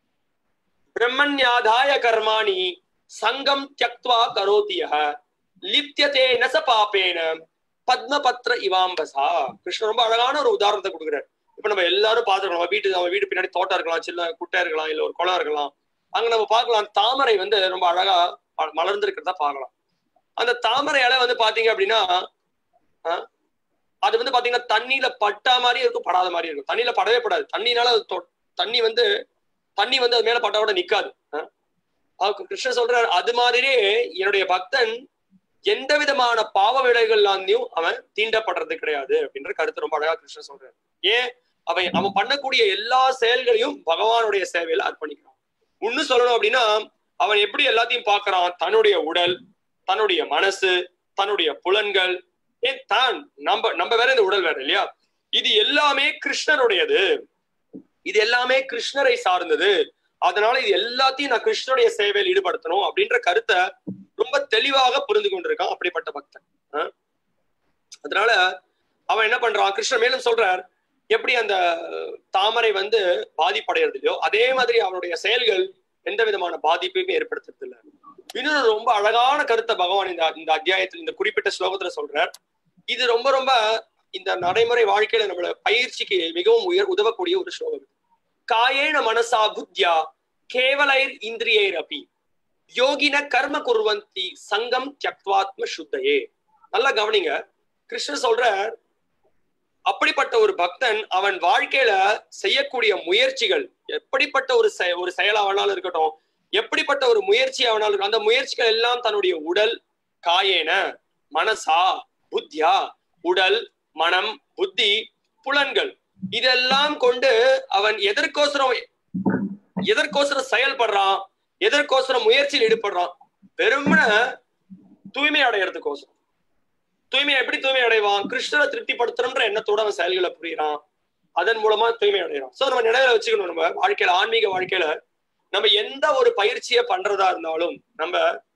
பிரம்மண்யாதாய கர்மாணி சங்கம் தியக்துவா கரோதியக லிப்யதே நச பாப்பேன பத்மபத்ர இவாம்பசா கிருஷ்ணர் ரொம்ப அழகான ஒரு உதாரணத்தை கொடுக்குறாரு இப்ப நம்ம எல்லாரும் பாத்துக்கலாம் நம்ம வீட்டு நம்ம வீடு பின்னாடி தோட்டம் இருக்கலாம் சின்ன குட்டை இருக்கலாம் இல்ல ஒரு குளம் இருக்கலாம் அங்க நம்ம பார்க்கலாம் தாமரை வந்து ரொம்ப அழகா ம- மலர்ந்திருக்கிறதா பார்க்கலாம் அந்த தாமரை இலை வந்து பாத்தீங்க அப்படின்னா ஆஹ், அது வந்து பாத்தீங்கன்னா தண்ணியில பட்டா மாதிரி இருக்கும் படாத மாதிரி இருக்கும் தண்ணியில படவே படாது தண்ணினால அது தொ- தண்ணி வந்து தண்ணி வந்து அது மேல பட்டா கூட நிக்காது ஆஹ். அதுக்கு கிருஷ்ணன் சொல்றாரு அது மாதிரியே என்னுடைய பக்தன் எந்த விதமான பாவ விளைவுகள்லாந்தையும் அவன் தீண்டப்படுறது கிடையாது அப்படின்ற கருத்து ரொம்ப அழகா கிருஷ்ணன் சொல்றாரு ஏன் அவன் அவன் பண்ணக்கூடிய எல்லா செயல்களையும் பகவானுடைய சேவையில அர்ப்பணிக்கிறான் இன்னும் சொல்லணும் அப்படின்னா அவன் எப்படி எல்லாத்தையும் பார்க்கறான் தன்னுடைய உடல் தன்னுடைய மனசு தன்னுடைய புலன்கள் ஏன் தான் நம்ம நம்ம வேற இந்த உடல் வேற இல்லையா இது எல்லாமே கிருஷ்ணருடையது இது எல்லாமே கிருஷ்ணரை சார்ந்தது அதனால இது எல்லாத்தையும் நான் கிருஷ்ணருடைய சேவையில் ஈடுபடுத்தணும் அப்படின்ற கருத்தை ரொம்ப தெளிவாக புரிந்து கொண்டிருக்கான் அப்படிப்பட்ட பக்தன் ஆஹ்? அதனால அவன் என்ன பண்றான் கிருஷ்ணர் மேலும் சொல்றார் எப்படி அந்த தாமரை வந்து பாதிப்படைகிறது இல்லையோ அதே மாதிரி அவனுடைய செயல்கள் எந்த விதமான பாதிப்பையுமே ஏற்படுத்துறது இல்ல இன்னொரு ரொம்ப அழகான கருத்தை பகவான் இந்த இந்த அத்தியாயத்தில் இந்த குறிப்பிட்ட ஸ்லோகத்துல சொல்றார் இது ரொம்ப ரொம்ப இந்த நடைமுறை வாழ்க்கையில நம்மள பயிற்சிக்கு மிகவும் உயர் உதவக்கூடிய ஒரு ஸ்லோகம் இது. காயேன மனசா புத்யா கேவலைர் இந்திரியைர் அபி யோகின கர்ம குர்வந்தி சங்கம் தியக்வாத்ம சுத்தையே நல்லா கவனிங்க கிருஷ்ணர் சொல்றார் அப்படிப்பட்ட ஒரு பக்தன் அவன் வாழ்க்கையில செய்யக்கூடிய முயற்சிகள் எப்படிப்பட்ட ஒரு செய ஒரு செயல் அவனாலும் இருக்கட்டும் எப்படிப்பட்ட ஒரு முயற்சி அவனாலும் இருக்கட்டும் அந்த முயற்சிகள் எல்லாம் தன்னுடைய உடல் காயேன மனசா புத்தியா உடல் மனம் புத்தி புலன்கள் இதெல்லாம் கொண்டு அவன் எதற்கோசரம் எதற்கோசரம் செயல்படுறான் எதற்கோசரம் முயற்சியில் ஈடுபடுறான் வெறுமன தூய்மை அடையறதுக்கோசரம் தூய்மை எப்படி தூய்மை அடைவான் கிருஷ்ணரை திருப்திப்படுத்தணும்ன்ற எண்ணத்தோட அவன் செயல்களை புரியுறான் அதன் மூலமா தூய்மை அடைகிறான் சோ நம்ம நினைவுல வச்சுக்கணும் நம்ம வாழ்க்கையில ஆன்மீக வாழ்க்கையில நம்ம எந்த ஒரு பயிற்சியை பண்றதா இருந்தாலும் நம்ம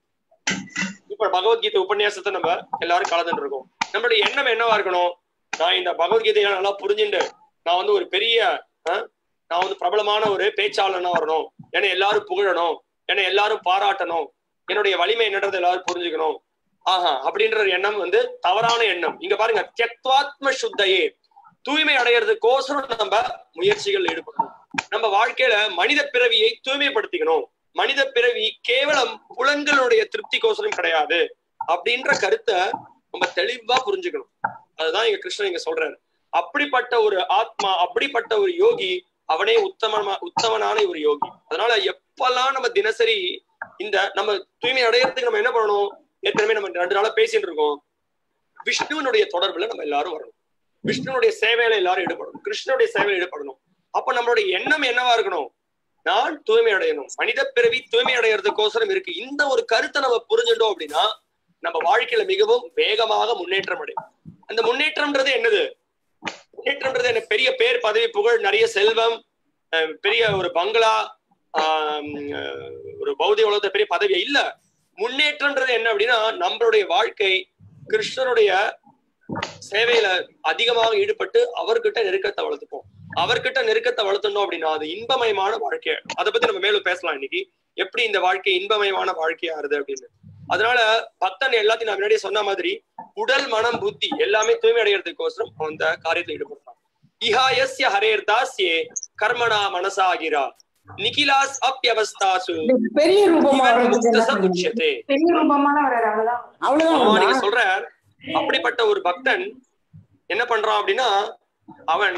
இப்ப பகவத்கீதை உபன்யாசத்தை நம்ம எல்லாரும் கலந்துட்டு இருக்கோம் நம்மளுடைய எண்ணம் என்னவா இருக்கணும் நான் இந்த பகவத்கீதையை நல்லா புரிஞ்சுட்டு நான் வந்து ஒரு பெரிய ஆஹ், நான் வந்து பிரபலமான ஒரு பேச்சாளனா வரணும் என்னை எல்லாரும் புகழணும் என்னை எல்லாரும் பாராட்டணும் என்னுடைய வலிமை என்னன்றது எல்லாரும் புரிஞ்சுக்கணும் ஆஹா அப்படின்ற ஒரு எண்ணம் வந்து தவறான எண்ணம் இங்க பாருங்க தியக்வாத்ம சுத்தையே தூய்மை அடையறதுக்கோசரம் நம்ம முயற்சிகள் ஈடுபடணும் நம்ம வாழ்க்கையில மனித பிறவியை தூய்மைப்படுத்திக்கணும் மனித பிறவி கேவலம் புலன்களுடைய திருப்திக்கோசரம் கிடையாது அப்படின்ற கருத்தை நம்ம தெளிவா புரிஞ்சுக்கணும் அதுதான் இங்க கிருஷ்ணன் இங்க சொல்றாரு அப்படிப்பட்ட ஒரு ஆத்மா அப்படிப்பட்ட ஒரு யோகி அவனே உத்தமமா உத்தமனான ஒரு யோகி அதனால எப்பெல்லாம் நம்ம தினசரி இந்த நம்ம தூய்மை அடையறதுக்கு நம்ம என்ன பண்ணணும் ஏற்கனவே நம்ம ரெண்டு நாளா பேசிட்டு இருக்கோம் விஷ்ணுவனுடைய தொடர்புல நம்ம எல்லாரும் வரணும் விஷ்ணுனுடைய சேவையில எல்லாரும் ஈடுபடணும் கிருஷ்ணனுடைய சேவையில ஈடுபடணும் அப்ப நம்மளுடைய எண்ணம் என்னவா இருக்கணும் நான் தூய்மை அடையணும் மனித பிறவி தூய்மை அடையறதுக்கோசரம் இருக்கு இந்த ஒரு கருத்தை நம்ம புரிஞ்சுட்டோம் அப்படின்னா நம்ம வாழ்க்கையில மிகவும் வேகமாக முன்னேற்றம் அடையும் அந்த முன்னேற்றம்ன்றது என்னது முன்னேற்றம்ன்றது என்ன பெரிய பேர் பதவி புகழ் நிறைய செல்வம் அஹ் பெரிய ஒரு பங்களா ஆஹ் அஹ் ஒரு பௌதிக உலகத்துல பெரிய பதவி இல்ல முன்னேற்றம்ன்றது என்ன அப்படின்னா நம்மளுடைய வாழ்க்கை கிருஷ்ணனுடைய சேவையில அதிகமாக ஈடுபட்டு அவர்கிட்ட நெருக்கத்தை வளர்த்துப்போம் அவர்கிட்ட நெருக்கத்தை வளர்த்தணும் அப்படின்னா அது இன்பமயமான வாழ்க்கை அதை பத்தி நம்ம மேலும் பேசலாம் இன்னைக்கு எப்படி இந்த வாழ்க்கை இன்பமயமான வாழ்க்கையா ஆறுது அப்படின்னு அதனால பக்தன் எல்லாத்தையும் நான் முன்னாடியே சொன்ன மாதிரி உடல் மனம் புத்தி எல்லாமே தூய்மை அடைகிறதுக்கோசரம் அவன் இந்த காரியத்துல ஈடுபடுறான் இஹாயஸ்ய ஹரேர் தாஸ்யே கர்மணா மனசாகிரா நிகிலாஸ் அப்பியவஸ்தாசு பெரிய ரூபமா இவன் வர்றது முக்தச என்ன பண்ணுது? உச்சியதே பெரிய ரூபமான வர்றாரு அவ்வளவுதான் அவன் அவ்வளவுதான் நீங்க சொல்ற அப்படிப்பட்ட ஒரு பக்தன் என்ன பண்றான் அப்படின்னா அவன்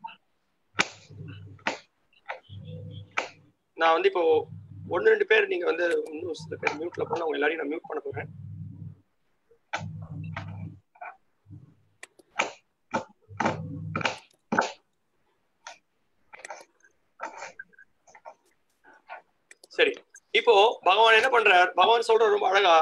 நான் வந்து இப்போ ஒன்னு ரெண்டு பேர் நீங்க வந்து இன்னும் சில பேர் மியூட்ல போனா அவங்க எல்லாரையும் நான் மியூட் பண்ண போறேன் சரி இப்போ பகவான் என்ன பண்றார் பகவான் சொல்ற ரொம்ப அழகா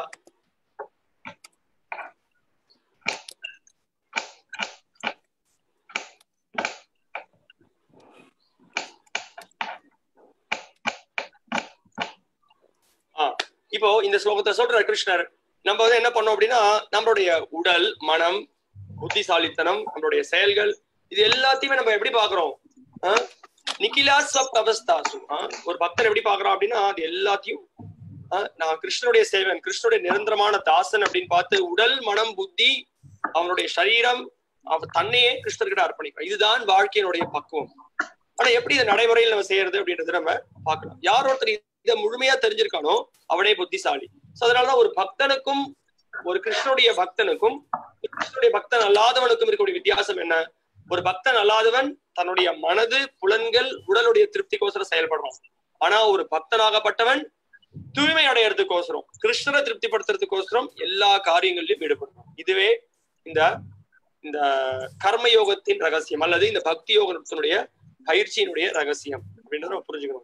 ஆ, இப்போ இந்த ஸ்லோகத்தை சொல்ற கிருஷ்ணர் நம்ம வந்து என்ன பண்ணோம் அப்படின்னா நம்மளுடைய உடல் மனம் புத்திசாலித்தனம் நம்மளுடைய செயல்கள் இது எல்லாத்தையுமே நம்ம எப்படி பாக்குறோம் ஆ? நிக்கிலா ஸ்வப் அவஸ்தாசு ஆ? ஒரு பக்தன் எப்படி பாக்குறான் அப்படின்னா அது எல்லாத்தையும் ஆ, நான் கிருஷ்ணனுடைய சேவன் கிருஷ்ணனுடைய நிரந்தரமான தாசன் அப்படின்னு பார்த்து உடல் மனம் புத்தி அவனுடைய சரீரம் அவ தன்னையே கிருஷ்ணர்கிட்ட அர்ப்பணிக்கும் இதுதான் வாழ்க்கையினுடைய பக்குவம் ஆனா எப்படி இதை நடைமுறையில் நம்ம செய்யறது அப்படின்றத நம்ம பார்க்கலாம் யார் ஒருத்தர் இதை முழுமையா தெரிஞ்சிருக்கானோ அவனே புத்திசாலி சோ அதனாலதான் ஒரு பக்தனுக்கும் ஒரு கிருஷ்ணனுடைய பக்தனுக்கும் ஒரு கிருஷ்ணனுடைய பக்தன் அல்லாதவனுக்கும் இருக்கக்கூடிய வித்தியாசம் என்ன ஒரு பக்தன் அல்லாதவன் தன்னுடைய மனது புலன்கள் உடலுடைய திருப்திக்கோசரம் செயல்படுறான் ஆனா ஒரு பக்தனாகப்பட்டவன் தூய்மை அடையறதுக்கோசரம் கிருஷ்ணரை திருப்திப்படுத்துறதுக்கோசரம் எல்லா காரியங்களிலும் ஈடுபடுறான் இதுவே இந்த இந்த கர்மயோகத்தின் ரகசியம் அல்லது இந்த பக்தி யோகத்தினுடைய பயிற்சியினுடைய ரகசியம் அப்படின்றத நம்ம புரிஞ்சுக்கணும்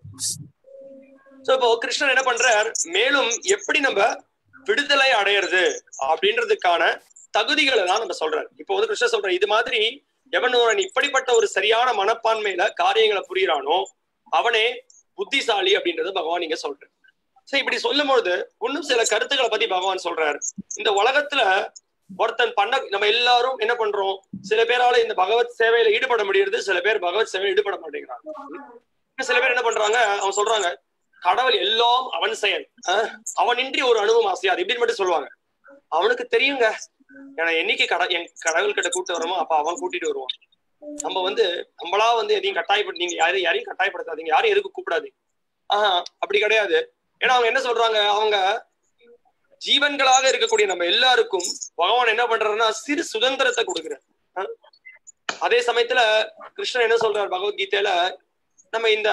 சோ இப்போ கிருஷ்ணன் என்ன பண்றார் மேலும் எப்படி நம்ம விடுதலை அடையிறது அப்படின்றதுக்கான தகுதிகளை தான் நம்ம சொல்றாரு இப்போ வந்து கிருஷ்ணன் சொல்ற இது மாதிரி எவன் ஒருவன் இப்படிப்பட்ட ஒரு சரியான மனப்பான்மையில காரியங்களை புரியுறானோ அவனே புத்திசாலி அப்படின்றத பகவான் இங்க சொல்றாரு சோ இப்படி சொல்லும் பொழுது இன்னும் சில கருத்துக்களை பத்தி பகவான் சொல்றாரு இந்த உலகத்துல ஒருத்தன் பண்ண நம்ம எல்லாரும் என்ன பண்றோம் சில பேரால இந்த பகவத் சேவையில ஈடுபட முடியுது சில பேர் பகவத் சேவையில ஈடுபட மாட்டேங்கிறாங்க இன்னும் சில பேர் என்ன பண்றாங்க அவன் சொல்றாங்க கடவுள் எல்லாம் அவன் செயல் அஹ், அவனின்றி ஒரு அணுவும் அசையாது இப்படின்னு மட்டும் சொல்லுவாங்க அவனுக்கு தெரியுங்க ஏன்னா என்னைக்கு கட என் கடவுள் கிட்ட கூட்டு வரோமோ அப்ப அவன் கூட்டிட்டு வருவான் நம்ம வந்து நம்மளா வந்து எதையும் கட்டாயப்படுத்தி நீங்க யாரையும் யாரையும் கட்டாயப்படுத்தாதீங்க யாரையும் எதுக்கு கூப்பிடாதீங்க ஆஹா அப்படி கிடையாது ஏன்னா அவங்க என்ன சொல்றாங்க அவங்க ஜீவன்களாக இருக்கக்கூடிய நம்ம எல்லாருக்கும் பகவான் என்ன பண்றாருன்னா சிறு சுதந்திரத்தை கொடுக்குறார் அஹ்? அதே சமயத்துல கிருஷ்ணன் என்ன சொல்றாரு பகவத்கீதையில நம்ம இந்த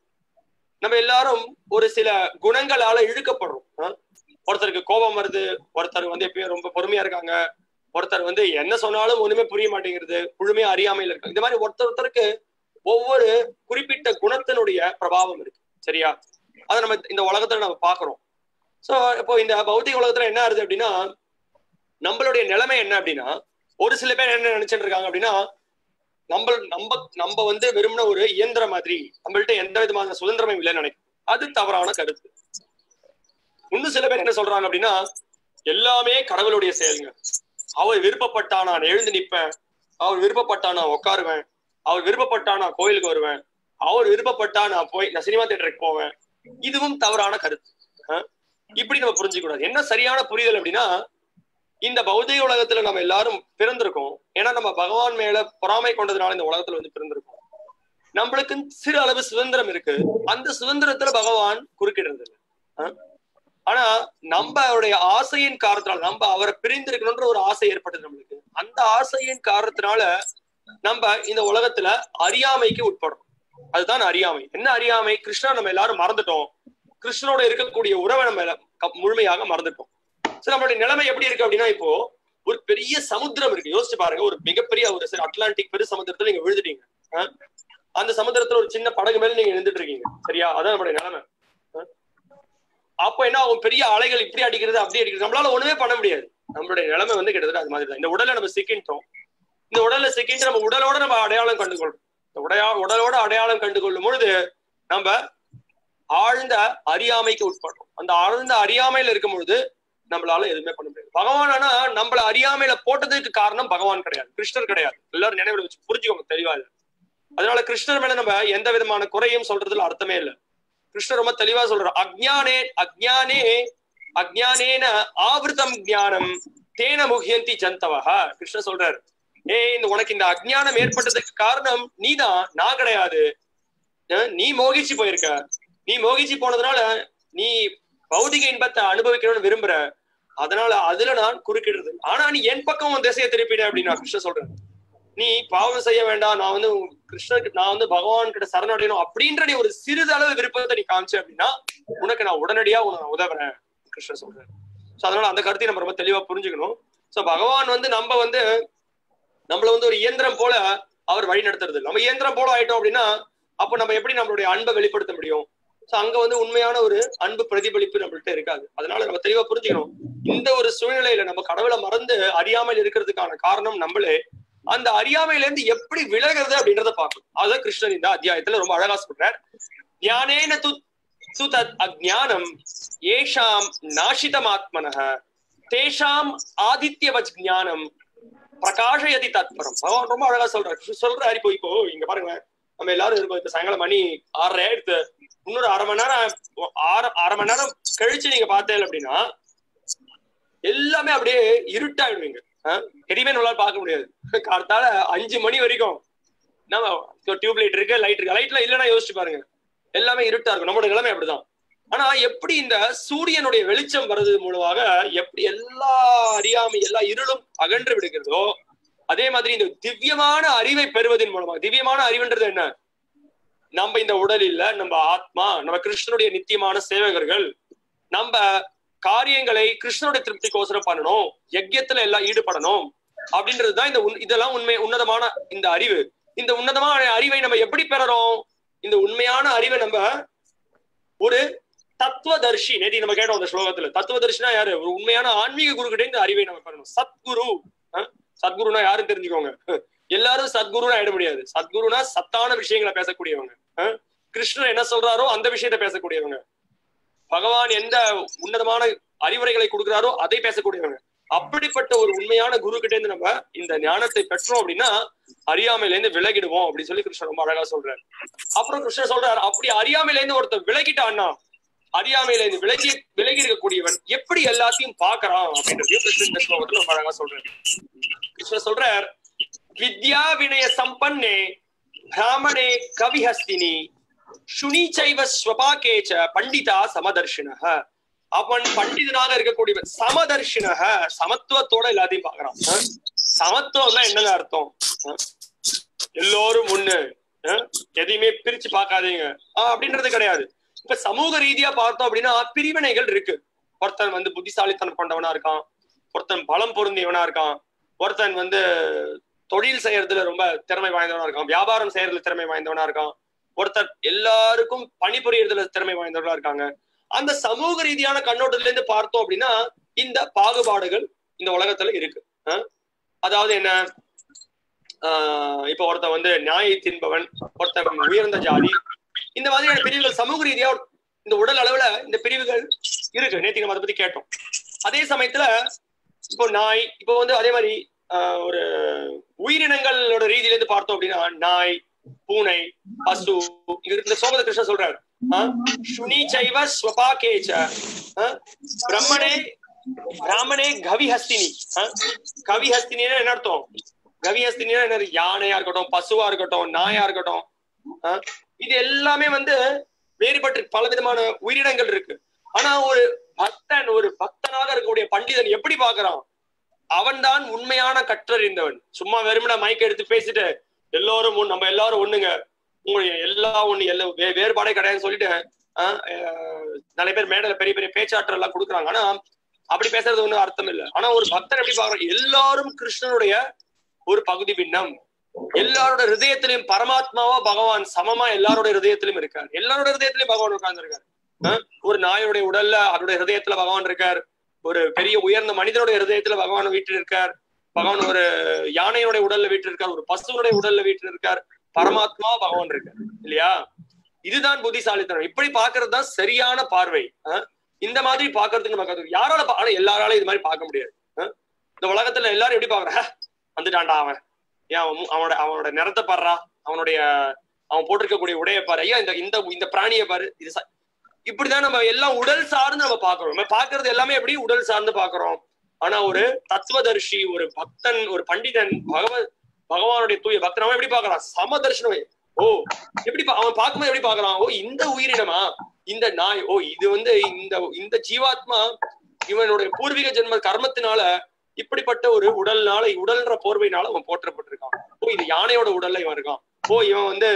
நம்ம எல்லாரும் ஒரு சில குணங்களால இழுக்கப்படுறோம் அஹ்? ஒருத்தருக்கு கோபம் வருது ஒருத்தர் வந்து எப்பயும் ரொம்ப பொறுமையா இருக்காங்க ஒருத்தர் வந்து என்ன சொன்னாலும் ஒண்ணுமே புரிய மாட்டேங்கிறது முழுமையா அறியாமையில இருக்காங்க இந்த மாதிரி ஒருத்தர் ஒருத்தருக்கு ஒவ்வொரு குறிப்பிட்ட குணத்தினுடைய பிரபாவம் இருக்கு சரியா அதை நம்ம இந்த உலகத்துல நம்ம பாக்குறோம் சோ இப்போ இந்த பௌத்திக உலகத்துல என்ன ஆகுது அப்படின்னா நம்மளுடைய நிலைமை என்ன அப்படின்னா ஒரு சில பேர் என்ன நினைச்சிட்டு இருக்காங்க அப்படின்னா நம்ம நம்ம நம்ம வந்து வெறும்ன ஒரு இயந்திரம் மாதிரி நம்மள்ட்ட எந்த விதமான சுதந்திரமும் இல்லைன்னு நினைக்கும் அது தவறான கருத்து இன்னும் சில பேர் என்ன சொல்றாங்க அப்படின்னா எல்லாமே கடவுளுடைய செயலுங்க அவர் விருப்பப்பட்டா நான் எழுந்து நிப்பேன் அவர் விருப்பப்பட்டா நான் உட்காருவேன் அவர் விருப்பப்பட்டா நான் கோயிலுக்கு வருவேன் அவர் விருப்பப்பட்டா நான் போய் நான் சினிமா தியேட்டருக்கு போவேன் இதுவும் தவறான கருத்து அஹ்? இப்படி நம்ம புரிஞ்சுக்க கூடாது என்ன சரியான புரிதல் அப்படின்னா இந்த பௌதிக உலகத்துல நம்ம எல்லாரும் பிறந்திருக்கோம் ஏன்னா நம்ம பகவான் மேல பொறாமை கொண்டதுனால இந்த உலகத்துல வந்து பிறந்திருக்கோம் நம்மளுக்கு சிறு அளவு சுதந்திரம் இருக்கு அந்த சுதந்திரத்துல பகவான் குறுக்கிடுறது இல்லை அஹ்? ஆனா நம்மளுடைய ஆசையின் காரணத்தினால நம்ம அவரை பிரிந்திருக்கணும்ன்ற ஒரு ஆசை ஏற்பட்டது நம்மளுக்கு அந்த ஆசையின் காரணத்தினால நம்ம இந்த உலகத்துல அறியாமைக்கு உட்படுறோம் அதுதான் அறியாமை என்ன அறியாமை கிருஷ்ணா நம்ம எல்லாரும் மறந்துட்டோம் கிருஷ்ணனோட இருக்கக்கூடிய உறவை நம்ம எல்லாம் க- முழுமையாக மறந்துட்டோம் சோ நம்மளுடைய நிலைமை எப்படி இருக்கு அப்படின்னா இப்போ ஒரு பெரிய சமுத்திரம் இருக்கு யோசிச்சு பாருங்க ஒரு மிகப்பெரிய ஒரு சரி, அட்லாண்டிக் பெரு சமுத்திரத்துல நீங்க விழுந்துட்டீங்க அஹ்? அந்த சமுத்திரத்துல ஒரு சின்ன படகு மேல நீங்க நின்றுட்டு இருக்கீங்க சரியா அதான் நம்மளுடைய நிலைமை அஹ்? அப்போ என்ன ஆகும் பெரிய அலைகள் இப்படி அடிக்கிறது அப்படி அடிக்கிறது நம்மளால ஒண்ணுமே பண்ண முடியாது நம்மளுடைய நிலைமை வந்து கிட்டத்தட்ட அது மாதிரி தான் இந்த உடலை நம்ம சிக்கின்றோம் இந்த உடல்ல சிக்கிட்டு நம்ம உடலோட நம்ம அடையாளம் கண்டுகொள்றோம் இந்த உடையா உடலோட அடையாளம் கண்டுகொள்ளும் பொழுது நம்ம ஆழ்ந்த அறியாமைக்கு உட்படுறோம் அந்த ஆழ்ந்த அறியாமையில இருக்கும் பொழுது நம்மளால எதுவுமே பண்ண முடியாது பகவான் ஆனா நம்மள அறியாமையில போட்டதுக்கு காரணம் பகவான் கிடையாது கிருஷ்ணர் கிடையாது எல்லாரும் நினைவில் வச்சு புரிஞ்சுக்கோங்க தெளிவா இது அதனால கிருஷ்ணர் மேல நம்ம எந்த விதமான குறையும் சொல்றதுல அர்த்தமே இல்லை கிருஷ்ணர் ரொம்ப தெளிவா சொல்றார் அஜ்ஞானே அஜ்ஞானே அஜ்ஞானேன ஆவிருத்தம் ஞானம் தேன முகியந்தி ஜந்தவஹ கிருஷ்ணர் சொல்றாரு ஏய் இந்த உனக்கு இந்த அஜ்ஞானம் ஏற்பட்டதுக்கு காரணம் நீதான் நான் கிடையாது அஹ் நீ மோகிச்சு போயிருக்க நீ மோகிச்சு போனதுனால நீ பௌதிக இன்பத்தை அனுபவிக்கணும்னு விரும்புற அதனால அதுல நான் குறுக்கிடுறது ஆனா நீ என் பக்கம் உன் திசையை திருப்பிட அப்படின்னு நான் கிருஷ்ணர் சொல்றேன் நீ பாவம் செய்ய வேண்டாம் நான் வந்து உன் கிருஷ்ணருக்கு நான் வந்து பகவான் கிட்ட சரணடையணும் அப்படின்ற நீ ஒரு சிறிதளவு விருப்பத்தை நீ காமிச்ச அப்படின்னா உனக்கு நான் உடனடியா உனக்கு நான் உதவுறேன் கிருஷ்ணர் சொல்றேன் சோ அதனால அந்த கருத்தையும் நம்ம ரொம்ப தெளிவா புரிஞ்சுக்கணும் சோ பகவான் வந்து நம்ம வந்து நம்மள வந்து ஒரு இயந்திரம் போல அவர் வழி நடத்துறது நம்ம இயந்திரம் போல ஆயிட்டோம் அப்படின்னா அப்ப நம்ம எப்படி நம்மளுடைய அன்பை வெளிப்படுத்த முடியும் சோ அங்க வந்து உண்மையான ஒரு அன்பு பிரதிபலிப்பு நம்மள்ட்ட இருக்காது அதனால நம்ம தெளிவா புரிஞ்சுக்கணும் இந்த ஒரு சூழ்நிலையில நம்ம கடவுளை மறந்து அறியாமல் இருக்கிறதுக்கான காரணம் நம்மளே அந்த அறியாமையில இருந்து எப்படி விலகிறது அப்படின்றத பார்க்கணும் அதான் கிருஷ்ணன் இந்த அத்தியாயத்துல ரொம்ப அழகா சொல்றார் ஞானேன து து தத் அஜ்ஞானம் ஏஷாம் நாசிதமாத்மனः தேஷாம் ஆதித்யவச் ஞானம் பிரகாஷயதி தத்பரம் பகவான் ரொம்ப அழகா சொல்றாரு சொல்றாரு இப்போ இப்போ இங்க பாருங்க நம்ம எல்லாரும் இருக்கோம் இப்ப சாயங்காலம் மணி ஆறரை ஆயிடுத்து இன்னொரு அரை மணி நேரம் ஆறு அரை மணி நேரம் கழிச்சு நீங்க பார்த்தேன் அப்படின்னா எல்லாமே அப்படியே இருட்டாயிடுவீங்க ஆஹ் எதையுமே நம்மளால பார்க்க முடியாது கார்த்தால அஞ்சு மணி வரைக்கும் நம்ம டியூப் லைட் இருக்கு லைட் இருக்கு லைட்ல இல்லைன்னா யோசிச்சு பாருங்க எல்லாமே இருட்டா இருக்கும் நம்மளோட நிலைமை அப்படிதான் ஆனா எப்படி இந்த சூரியனுடைய வெளிச்சம் வர்றது மூலமாக எப்படி எல்லா அறியாமை எல்லா இருளும் அகன்று விடுகிறதோ அதே மாதிரி இந்த திவ்யமான அறிவை பெறுவதன் மூலமாக திவ்யமான அறிவுன்றது என்ன நம்ம இந்த உடல் இல்ல நம்ம ஆத்மா நம்ம கிருஷ்ணனுடைய நித்தியமான சேவகர்கள் நம்ம காரியங்களை கிருஷ்ணனுடைய திருப்திக்கோசரம் பண்ணணும் யஜ்யத்துல எல்லாம் ஈடுபடணும் அப்படின்றதுதான் இந்த உன்- இதெல்லாம் உண்மை உன்னதமான இந்த அறிவு இந்த உன்னதமான அறிவை நம்ம எப்படி பெறறோம் இந்த உண்மையான அறிவை நம்ம ஒரு தத்துவதர்ஷி நேதி நம்ம கேட்டோம் அந்த ஸ்லோகத்துல தத்துவதர்ஷினா யாரு ஒரு உண்மையான ஆன்மீக குரு கிட்ட இந்த அறிவை நம்ம பெறணும் சத்குரு அஹ், சத்குருனா யாருன்னு தெரிஞ்சுக்கோங்க எல்லாரும் சத்குருன்னு ஆயிட முடியாது சத்குருனா சத்தான விஷயங்களை பேசக்கூடியவங்க அஹ், கிருஷ்ணர் என்ன சொல்றாரோ அந்த விஷயத்த பேசக்கூடியவங்க பகவான் எந்த உன்னதமான அறிவுரைகளை கொடுக்கிறாரோ அதை பேசக்கூடியவங்க அப்படிப்பட்ட ஒரு உண்மையான குரு கிட்ட இருந்து நம்ம இந்த ஞானத்தை பெற்றோம் அப்படின்னா அறியாமையில இருந்து விலகிடுவோம் அப்படின்னு சொல்லி கிருஷ்ணர் ரொம்ப அழகா சொல்றாரு அப்புறம் கிருஷ்ணர் சொல்றாரு அப்படி அறியாமையில இருந்து ஒருத்தன் விலகிட்டான்னா அறியாமையில இருந்து விலகி விலகி இருக்கக்கூடியவன் எப்படி எல்லாத்தையும் பாக்குறான் அப்படின்றதையும் கிருஷ்ணன் இந்த ஸ்லோகத்துல ரொம்ப அழகா சொல்றாரு கிருஷ்ணர் சொல்றார் வித்யா வினய சம்பன்னே பிராமணே கவிஹஸ்தினி சுனிச்சைவ ஸ்வபாகேச்ச பண்டிதா சமதர்ஷினக அவன் பண்டிதனாக இருக்கக்கூடியவன் சமதர்ஷினக சமத்துவத்தோட எல்லாத்தையும் பாக்குறான் அஹ்? சமத்துவம்னா என்னங்க அர்த்தம் அஹ்? எல்லோரும் ஒண்ணு அஹ்? எதையுமே பிரிச்சு பார்க்காதீங்க ஆஹ் அப்படின்றது கிடையாது இப்ப சமூக ரீதியா பார்த்தோம் அப்படின்னா பிரிவினைகள் இருக்கு ஒருத்தன் வந்து புத்திசாலித்தனம் கொண்டவனா இருக்கான் ஒருத்தன் பலம் பொருந்தியவனா இருக்கான் ஒருத்தன் வந்து தொழில் செய்யறதுல ரொம்ப திறமை வாய்ந்தவனா இருக்கான் வியாபாரம் செய்யறதுல திறமை வாய்ந்தவனா இருக்கான் ஒருத்தர் எல்லாருக்கும் பணிபுரியறதுல திறமை வாய்ந்தவர்களா இருக்காங்க அந்த சமூக ரீதியான கண்ணோட்டத்துல இருந்து பார்த்தோம் அப்படின்னா இந்த பாகுபாடுகள் இந்த உலகத்துல இருக்கு அஹ்? அதாவது என்ன ஆஹ் இப்ப ஒருத்தன் வந்து நியாயை தின்பவன் ஒருத்தன் உயர்ந்த ஜாதி இந்த மாதிரியான பிரிவுகள் சமூக ரீதியா இந்த உடல் அளவுல இந்த பிரிவுகள் இருக்கு நேற்று நம்ம அதை பத்தி கேட்டோம் அதே சமயத்துல இப்போ நாய் இப்போ வந்து அதே மாதிரி ஆஹ் ஒரு உயிரினங்களோட ரீதியில இருந்து பார்த்தோம் அப்படின்னா நாய் பூனை பசு இங்க இந்த சோமத கிருஷ்ணன் சொல்றாரு ஆஹ் சுனி சைவ ஸ்வபாகேச்ச ஆஹ் பிரம்மனே பிராமணே கவிஹஸ்தினி ஆஹ் கவிஹஸ்தினின்னா என்ன அர்த்தம் கவிஹஸ்தினின்னா என்ன யானையா இருக்கட்டும் பசுவா இருக்கட்டும் நாயா இருக்கட்டும் ஆஹ் இது எல்லாமே வந்து வேறுபட்டு பல விதமான உயிரினங்கள் இருக்கு ஆனா ஒரு பக்தன் ஒரு பக்தனாக இருக்கக்கூடிய பண்டிதன் எப்படி பாக்குறான் அவன்தான் உண்மையான கற்றறிந்தவன் சும்மா வெறுமன மைக் எடுத்து பேசிட்டு எல்லோரும் ஒண்ணு நம்ம எல்லாரும் ஒண்ணுங்க உங்களுடைய எல்லா ஒண்ணு எல்லா வே- வேறுபாடே கிடையாதுன்னு சொல்லிட்டு ஆஹ் அஹ் நிறைய பேர் மேடையில பெரிய பெரிய பேச்சாற்றல் எல்லாம் கொடுக்குறாங்க ஆனா அப்படி பேசுறது ஒண்ணும் அர்த்தம் இல்லை ஆனா ஒரு பக்தன் எப்படி பாக்குறான் எல்லாரும் கிருஷ்ணனுடைய ஒரு பகுதி பின்னம் எல்லாரோட ஹிருதயத்திலையும் பரமாத்மாவா பகவான் சமமா எல்லாரோட ஹிருதயத்திலும் இருக்கார் எல்லாரோட ஹிருதயத்திலையும் பகவான் உட்கார்ந்து இருக்காரு ஒரு நாயோடைய உடல்ல அதோட ஹிருதயத்துல பகவான் இருக்கார் ஒரு பெரிய உயர்ந்த மனிதனுடைய ஹிருதயத்துல பகவான் வீட்டில் இருக்கார் பகவான் ஒரு யானையோட உடல்ல வீட்டில் இருக்கார் ஒரு பசுனுடைய உடல்ல வீட்டில் இருக்கார் பரமாத்மா பகவான் இருக்கார் இல்லையா இதுதான் புத்திசாலித்தனம் இப்படி பாக்குறது தான் சரியான பார்வை அஹ்? இந்த மாதிரி பாக்குறதுக்கு நம்ம கத்துக்கணும். யாரால பா- ஆனா எல்லாராலும் இது மாதிரி பார்க்க முடியாது அஹ்? இந்த உலகத்துல எல்லாரும் எப்படி பாக்குற வந்துட்டான்டா அவன் ஏன் அவன் மு- அவனோட அவனோட நிறத்தை பாடுறா அவனுடைய அவன் போட்டிருக்கக்கூடிய உடைய பாரு ஐயா இந்த இந்த இந்த பிராணியை பாரு இது ச- இப்படிதான் நம்ம எல்லாம் உடல் சார்ந்து நம்ம பாக்குறோம் நம்ம பாக்குறது எல்லாமே எப்படி உடல் சார்ந்து பாக்குறோம் ஆனா ஒரு தத்துவதர்ஷி ஒரு பக்தன் ஒரு பண்டிதன் பகவத் பகவானுடைய தூய பக்தன் அவன் எப்படி பாக்குறான் சமதர்ஷனம் ஓ எப்படி பா- அவன் பார்க்கும்போது எப்படி பாக்குறான் ஓ இந்த உயிரினமா இந்த நாய் ஓ இது வந்து இந்த இந்த ஜீவாத்மா இவனுடைய பூர்வீக ஜென்ம கர்மத்தினால இப்படிப்பட்ட ஒரு உடல்னால உடல்ன்ற போர்வையினால அவன் போற்றப்பட்டிருக்கான் ஓ இது யானையோட உடல்ல இவன் இருக்கான் ஓ இவன் வந்து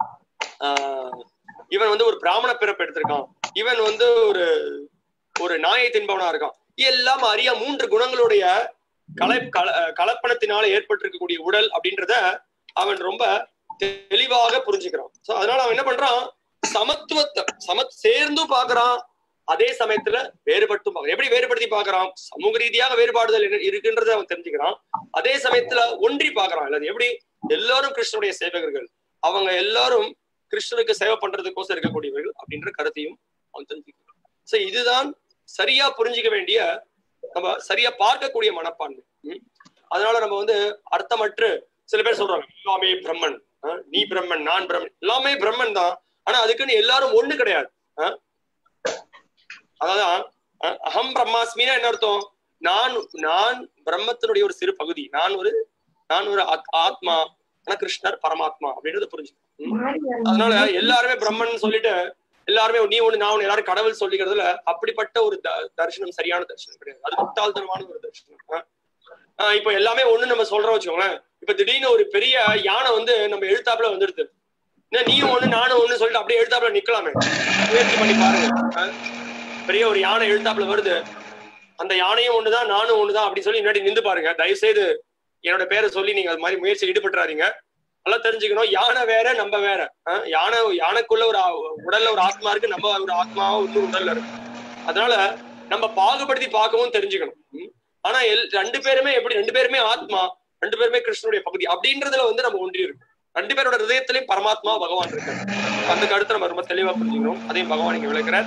ஆஹ் இவன் வந்து ஒரு பிராமண பிறப்பு எடுத்திருக்கான் இவன் வந்து ஒரு ஒரு நாயை தின்பவனா இருக்கான் எல்லாம் அறிய மூன்று குணங்களுடைய கலை கல கலப்பணத்தினால ஏற்பட்டிருக்கக்கூடிய உடல் அப்படின்றத அவன் ரொம்ப தெளிவாக புரிஞ்சுக்கிறான் சோ அதனால அவன் என்ன பண்றான் சமத்துவத்தை சம சேர்ந்தும் பாக்குறான் அதே சமயத்துல வேறுபட்டும் பார்க்கறான் எப்படி வேறுபடுத்தி பார்க்கறான் சமூக ரீதியாக வேறுபாடுதல் என்ன இருக்குன்றதை அவன் தெரிஞ்சுக்கிறான் அதே சமயத்துல ஒன்றி பார்க்கறான் இல்ல எப்படி எல்லாரும் கிருஷ்ணனுடைய சேவகர்கள் அவங்க எல்லாரும் கிருஷ்ணனுக்கு சேவை பண்றதுக்கோசம் இருக்கக்கூடியவர்கள் அப்படின்ற கருத்தையும் அவன் தெரிஞ்சுக்கிறான் சோ இதுதான் சரியா புரிஞ்சுக்க வேண்டிய நம்ம சரியா பார்க்கக்கூடிய மனப்பான்மை ம்? அதனால நம்ம வந்து அர்த்தமற்று சில பேர் சொல்றாங்க எல்லாமே பிரம்மன் அஹ், நீ பிரம்மன் நான் பிரம்மன் எல்லாமே பிரம்மன் தான் ஆனா அதுக்குன்னு எல்லாரும் ஒண்ணு கிடையாது அஹ்? அதான் அஹ், அகம் பிரம்மாஸ்மினா என்ன அர்த்தம் நான் நான் பிரம்மத்தினுடைய ஒரு சிறு பகுதி நான் ஒரு நான் ஒரு ஆத்- ஆத்மா ஆனா கிருஷ்ணர் பரமாத்மா அப்படின்றத புரிஞ்சுக்கணும் அதனால எல்லாருமே பிரம்மன் சொல்லிட்டு எல்லாருமே நீ ஒண்ணு நான் ஒண்ணு எல்லாரும் கடவுள் சொல்லிக்கிறதுல அப்படிப்பட்ட ஒரு த- தரிசனம் சரியான தரிசனம் கிடையாது அது முட்டாள்தனமான ஒரு தரிசனம் ஆஹ் ஆஹ் இப்ப எல்லாமே ஒண்ணு நம்ம சொல்றோம் வச்சுக்கோங்களேன் இப்ப திடீர்னு ஒரு பெரிய யானை வந்து நம்ம எழுத்தாப்புல வந்துடுது என்ன நீயும் ஒண்ணு நானும் ஒண்ணு சொல்லிட்டு அப்படியே எழுத்தாப்புல நிக்கலாமே முயற்சி பண்ணி பாருங்க ஆஹ் பெரிய ஒரு யானை எழுத்தாப்புல வருது அந்த யானையும் ஒண்ணுதான் நானும் ஒண்ணுதான் அப்படின்னு சொல்லி முன்னாடி நின்று பாருங்க தயவு செய்து என்னோட பேரை சொல்லி நீங்க அது மாதிரி முயற்சி ஈடுபட்டுறாதீங்க நல்லா தெரிஞ்சுக்கணும் யானை வேற நம்ம வேற ஆஹ் யானை யானைக்குள்ள ஒரு ஆ- உடல்ல ஒரு ஆத்மா இருக்கு நம்ம ஒரு ஆத்மாவா இன்னும் உடல்ல இருக்கு அதனால நம்ம பாகுபடுத்தி பார்க்கவும் தெரிஞ்சுக்கணும் ம். ஆனா எல் ரெண்டு பேருமே எப்படி ரெண்டு பேருமே ஆத்மா ரெண்டு பேருமே கிருஷ்ணனுடைய பகுதி அப்படின்றதுல வந்து நம்ம ஒன்றி இருக்கும் ரெண்டு பேரோட ஹிருதயத்திலையும் பரமாத்மா பகவான் இருக்காரு அந்த கருத்தை நம்ம ரொம்ப தெளிவா புரிஞ்சுக்கணும் அதையும் பகவான் இங்க விளக்குறார்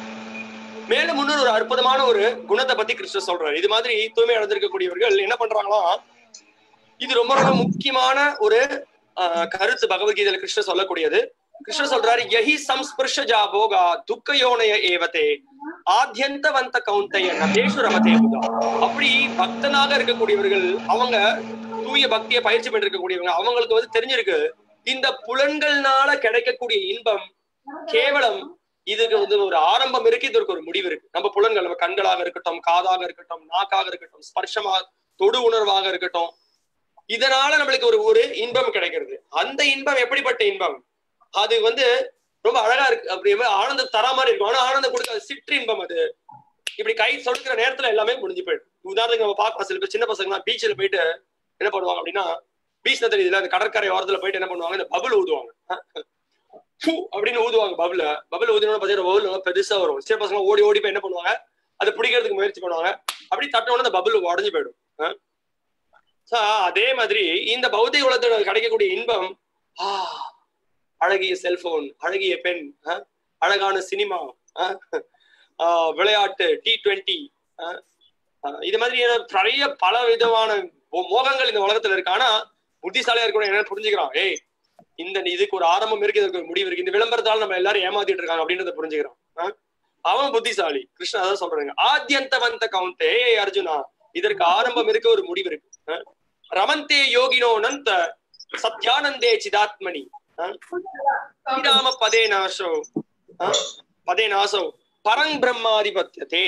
மேலும் முன்னொரு ஒரு அற்புதமான ஒரு குணத்தை பத்தி கிருஷ்ணர் சொல்றாரு இது மாதிரி தூய்மை அடைந்திருக்கக்கூடியவர்கள் என்ன பண்றாங்களாம் இது ரொம்ப ரொம்ப முக்கியமான ஒரு ஆஹ், கருத்து பகவத்கீதையில கிருஷ்ணர் சொல்லக்கூடியது கிருஷ்ணர் சொல்றாரு யஹி சம்ஸ்பிருஷஜா போகா துக்க யோனய ஏவதே ஆத்யந்தவந்த கௌந்தைய நதேஷு ரமதே புதா அப்படி பக்தனாக இருக்கக்கூடியவர்கள் அவங்க தூய பக்தியை பயிற்சி பண்ணிருக்கக்கூடியவங்க அவங்களுக்கு வந்து தெரிஞ்சிருக்கு இந்த புலன்கள்னால கிடைக்கக்கூடிய இன்பம் கேவலம் இதுக்கு வந்து ஒரு ஆரம்பம் இருக்கு இதற்கு ஒரு முடிவு இருக்கு நம்ம புலன்கள் நம்ம கண்களாக இருக்கட்டும் காதாக இருக்கட்டும் நாக்காக இருக்கட்டும் ஸ்பர்ஷமா தொடு உணர்வாக இருக்கட்டும் இதனால நம்மளுக்கு ஒரு ஒரு இன்பம் கிடைக்கிறது அந்த இன்பம் எப்படிப்பட்ட இன்பம் அது வந்து ரொம்ப அழகா இருக்கு அப்படி ரொம்ப ஆனந்தம் தரா மாதிரி இருக்கும் ஆனா ஆனந்தம் கொடுக்காது சிற்று இன்பம் அது இப்படி கை சொடுக்கிற நேரத்துல எல்லாமே முடிஞ்சு போயிடும் உதாரணத்துக்கு நம்ம பார்க்கலாம் சில பேர் சின்ன பசங்க பீச்சில் போயிட்டு என்ன பண்ணுவாங்க அப்படின்னா பீச்ல தெரியுதுல அந்த கடற்கரை ஓரத்துல போயிட்டு என்ன பண்ணுவாங்க இந்த பபுள் ஊதுவாங்க ஃபு அப்படின்னு ஊதுவாங்க பபுல பபுள் ஊதுனோட பாத்தீங்கன்னா பபுள் நல்லா பெருசா வரும் சின்ன பசங்க ஓடி ஓடி போய் என்ன பண்ணுவாங்க அதை பிடிக்கிறதுக்கு முயற்சி பண்ணுவாங்க அப்படி தட்ட உடனே அந்த பபுள் உடஞ்சு போயிடும் ஆஹ் So, அதே மாதிரி இந்த பௌத்திக உலகத்துல கிடைக்கக்கூடிய இன்பம் ஆ, அழகிய செல்போன் அழகிய பெண் ஆஹ், அழகான சினிமா ஆஹ், ஆஹ், விளையாட்டு டி டுவெண்ட்டி இது மாதிரி நிறைய பல விதமான மோ- மோகங்கள் இந்த உலகத்துல இருக்கு ஆனா புத்திசாலியா இருக்கணும் என்ன புரிஞ்சுக்கிறான் ஏய் இந்த இதுக்கு ஒரு ஆரம்பம் இருக்கு இதுக்கு ஒரு முடிவு இருக்கு இந்த விளம்பரத்தால நம்ம எல்லாரும் ஏமாத்திட்டு இருக்காங்க அப்படின்றத புரிஞ்சுக்கிறான் ஆஹ்? அவன் புத்திசாலி கிருஷ்ணா அதான் சொல்றாங்க ஆத்யந்தவந்த கவுந்தே ஏய் அர்ஜுனா இதற்கு ஆரம்பம் இருக்கு ஒரு முடிவு இருக்கு ஆஹ்? ரமந்தே யோகினோ நந்த சத்யானந்தே சிதாத்மனி ஆஹ்? ஸ்ரீராம பதே நாசோ ஆஹ்? பதே நாசோ பரங் பிரம்மாதிபத்தியதே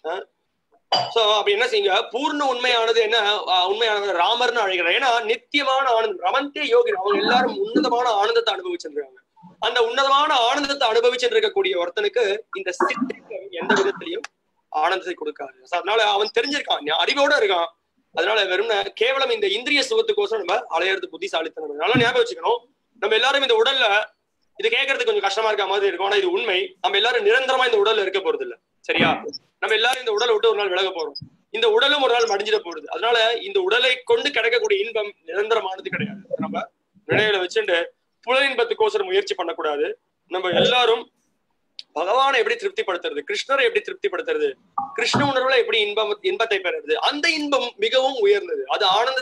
சோ அப்படி என்ன செய்யுங்க பூர்ண உண்மையானது என்ன ஆஹ் உண்மையானது ராமர்னு அழைக்கிறார் ஏன்னா நித்தியமான ஆனந்தம் ரமந்தே யோகி அவங்க எல்லாரும் உன்னதமான ஆனந்தத்தை அனுபவிச்சிருக்காங்க அந்த உன்னதமான ஆனந்தத்தை அனுபவிச்சுட்டு இருக்கக்கூடிய ஒருத்தனுக்கு இந்த சிற்றின்பம் எந்த விதத்திலையும் ஆனந்தத்தை கொடுக்காது So, அதனால அவன் தெரிஞ்சிருக்கான் ஞா- அறிவோட இருக்கான் அதனால வெறும் கேவலம் இந்த இந்திரிய சுகத்துக்கோசரம் நம்ம அலையிறது புத்திசாலித்தனம் அதனால ஞாபகம் வச்சுக்கணும் நம்ம எல்லாரும் இந்த உடல்ல இது கேட்கறதுக்கு கொஞ்சம் கஷ்டமா இருக்க மாதிரி இருக்கும் ஆனா இது உண்மை நம்ம எல்லாரும் நிரந்தரமா இந்த உடல்ல இருக்க போறது இல்ல சரியா நம்ம எல்லாரும் இந்த உடலை விட்டு ஒரு நாள் விலக போறோம் இந்த உடலும் ஒரு நாள் மடிஞ்சிட போகுது அதனால இந்த உடலை கொண்டு கிடைக்கக்கூடிய இன்பம் நிரந்தரமானது கிடையாது நம்ம நினைவுல வச்சுட்டு புல இன்பத்துக்கோசரம் முயற்சி பண்ணக்கூடாது நம்ம எல்லாரும் பகவானை எப்படி திருப்திப்படுத்துறது கிருஷ்ணரை எப்படி திருப்திப்படுத்துறது கிருஷ்ண உணர்வுல எப்படி இன்பம் இன்பத்தை பெறுறது அந்த இன்பம் மிகவும் உயர்ந்தது அது ஆனந்த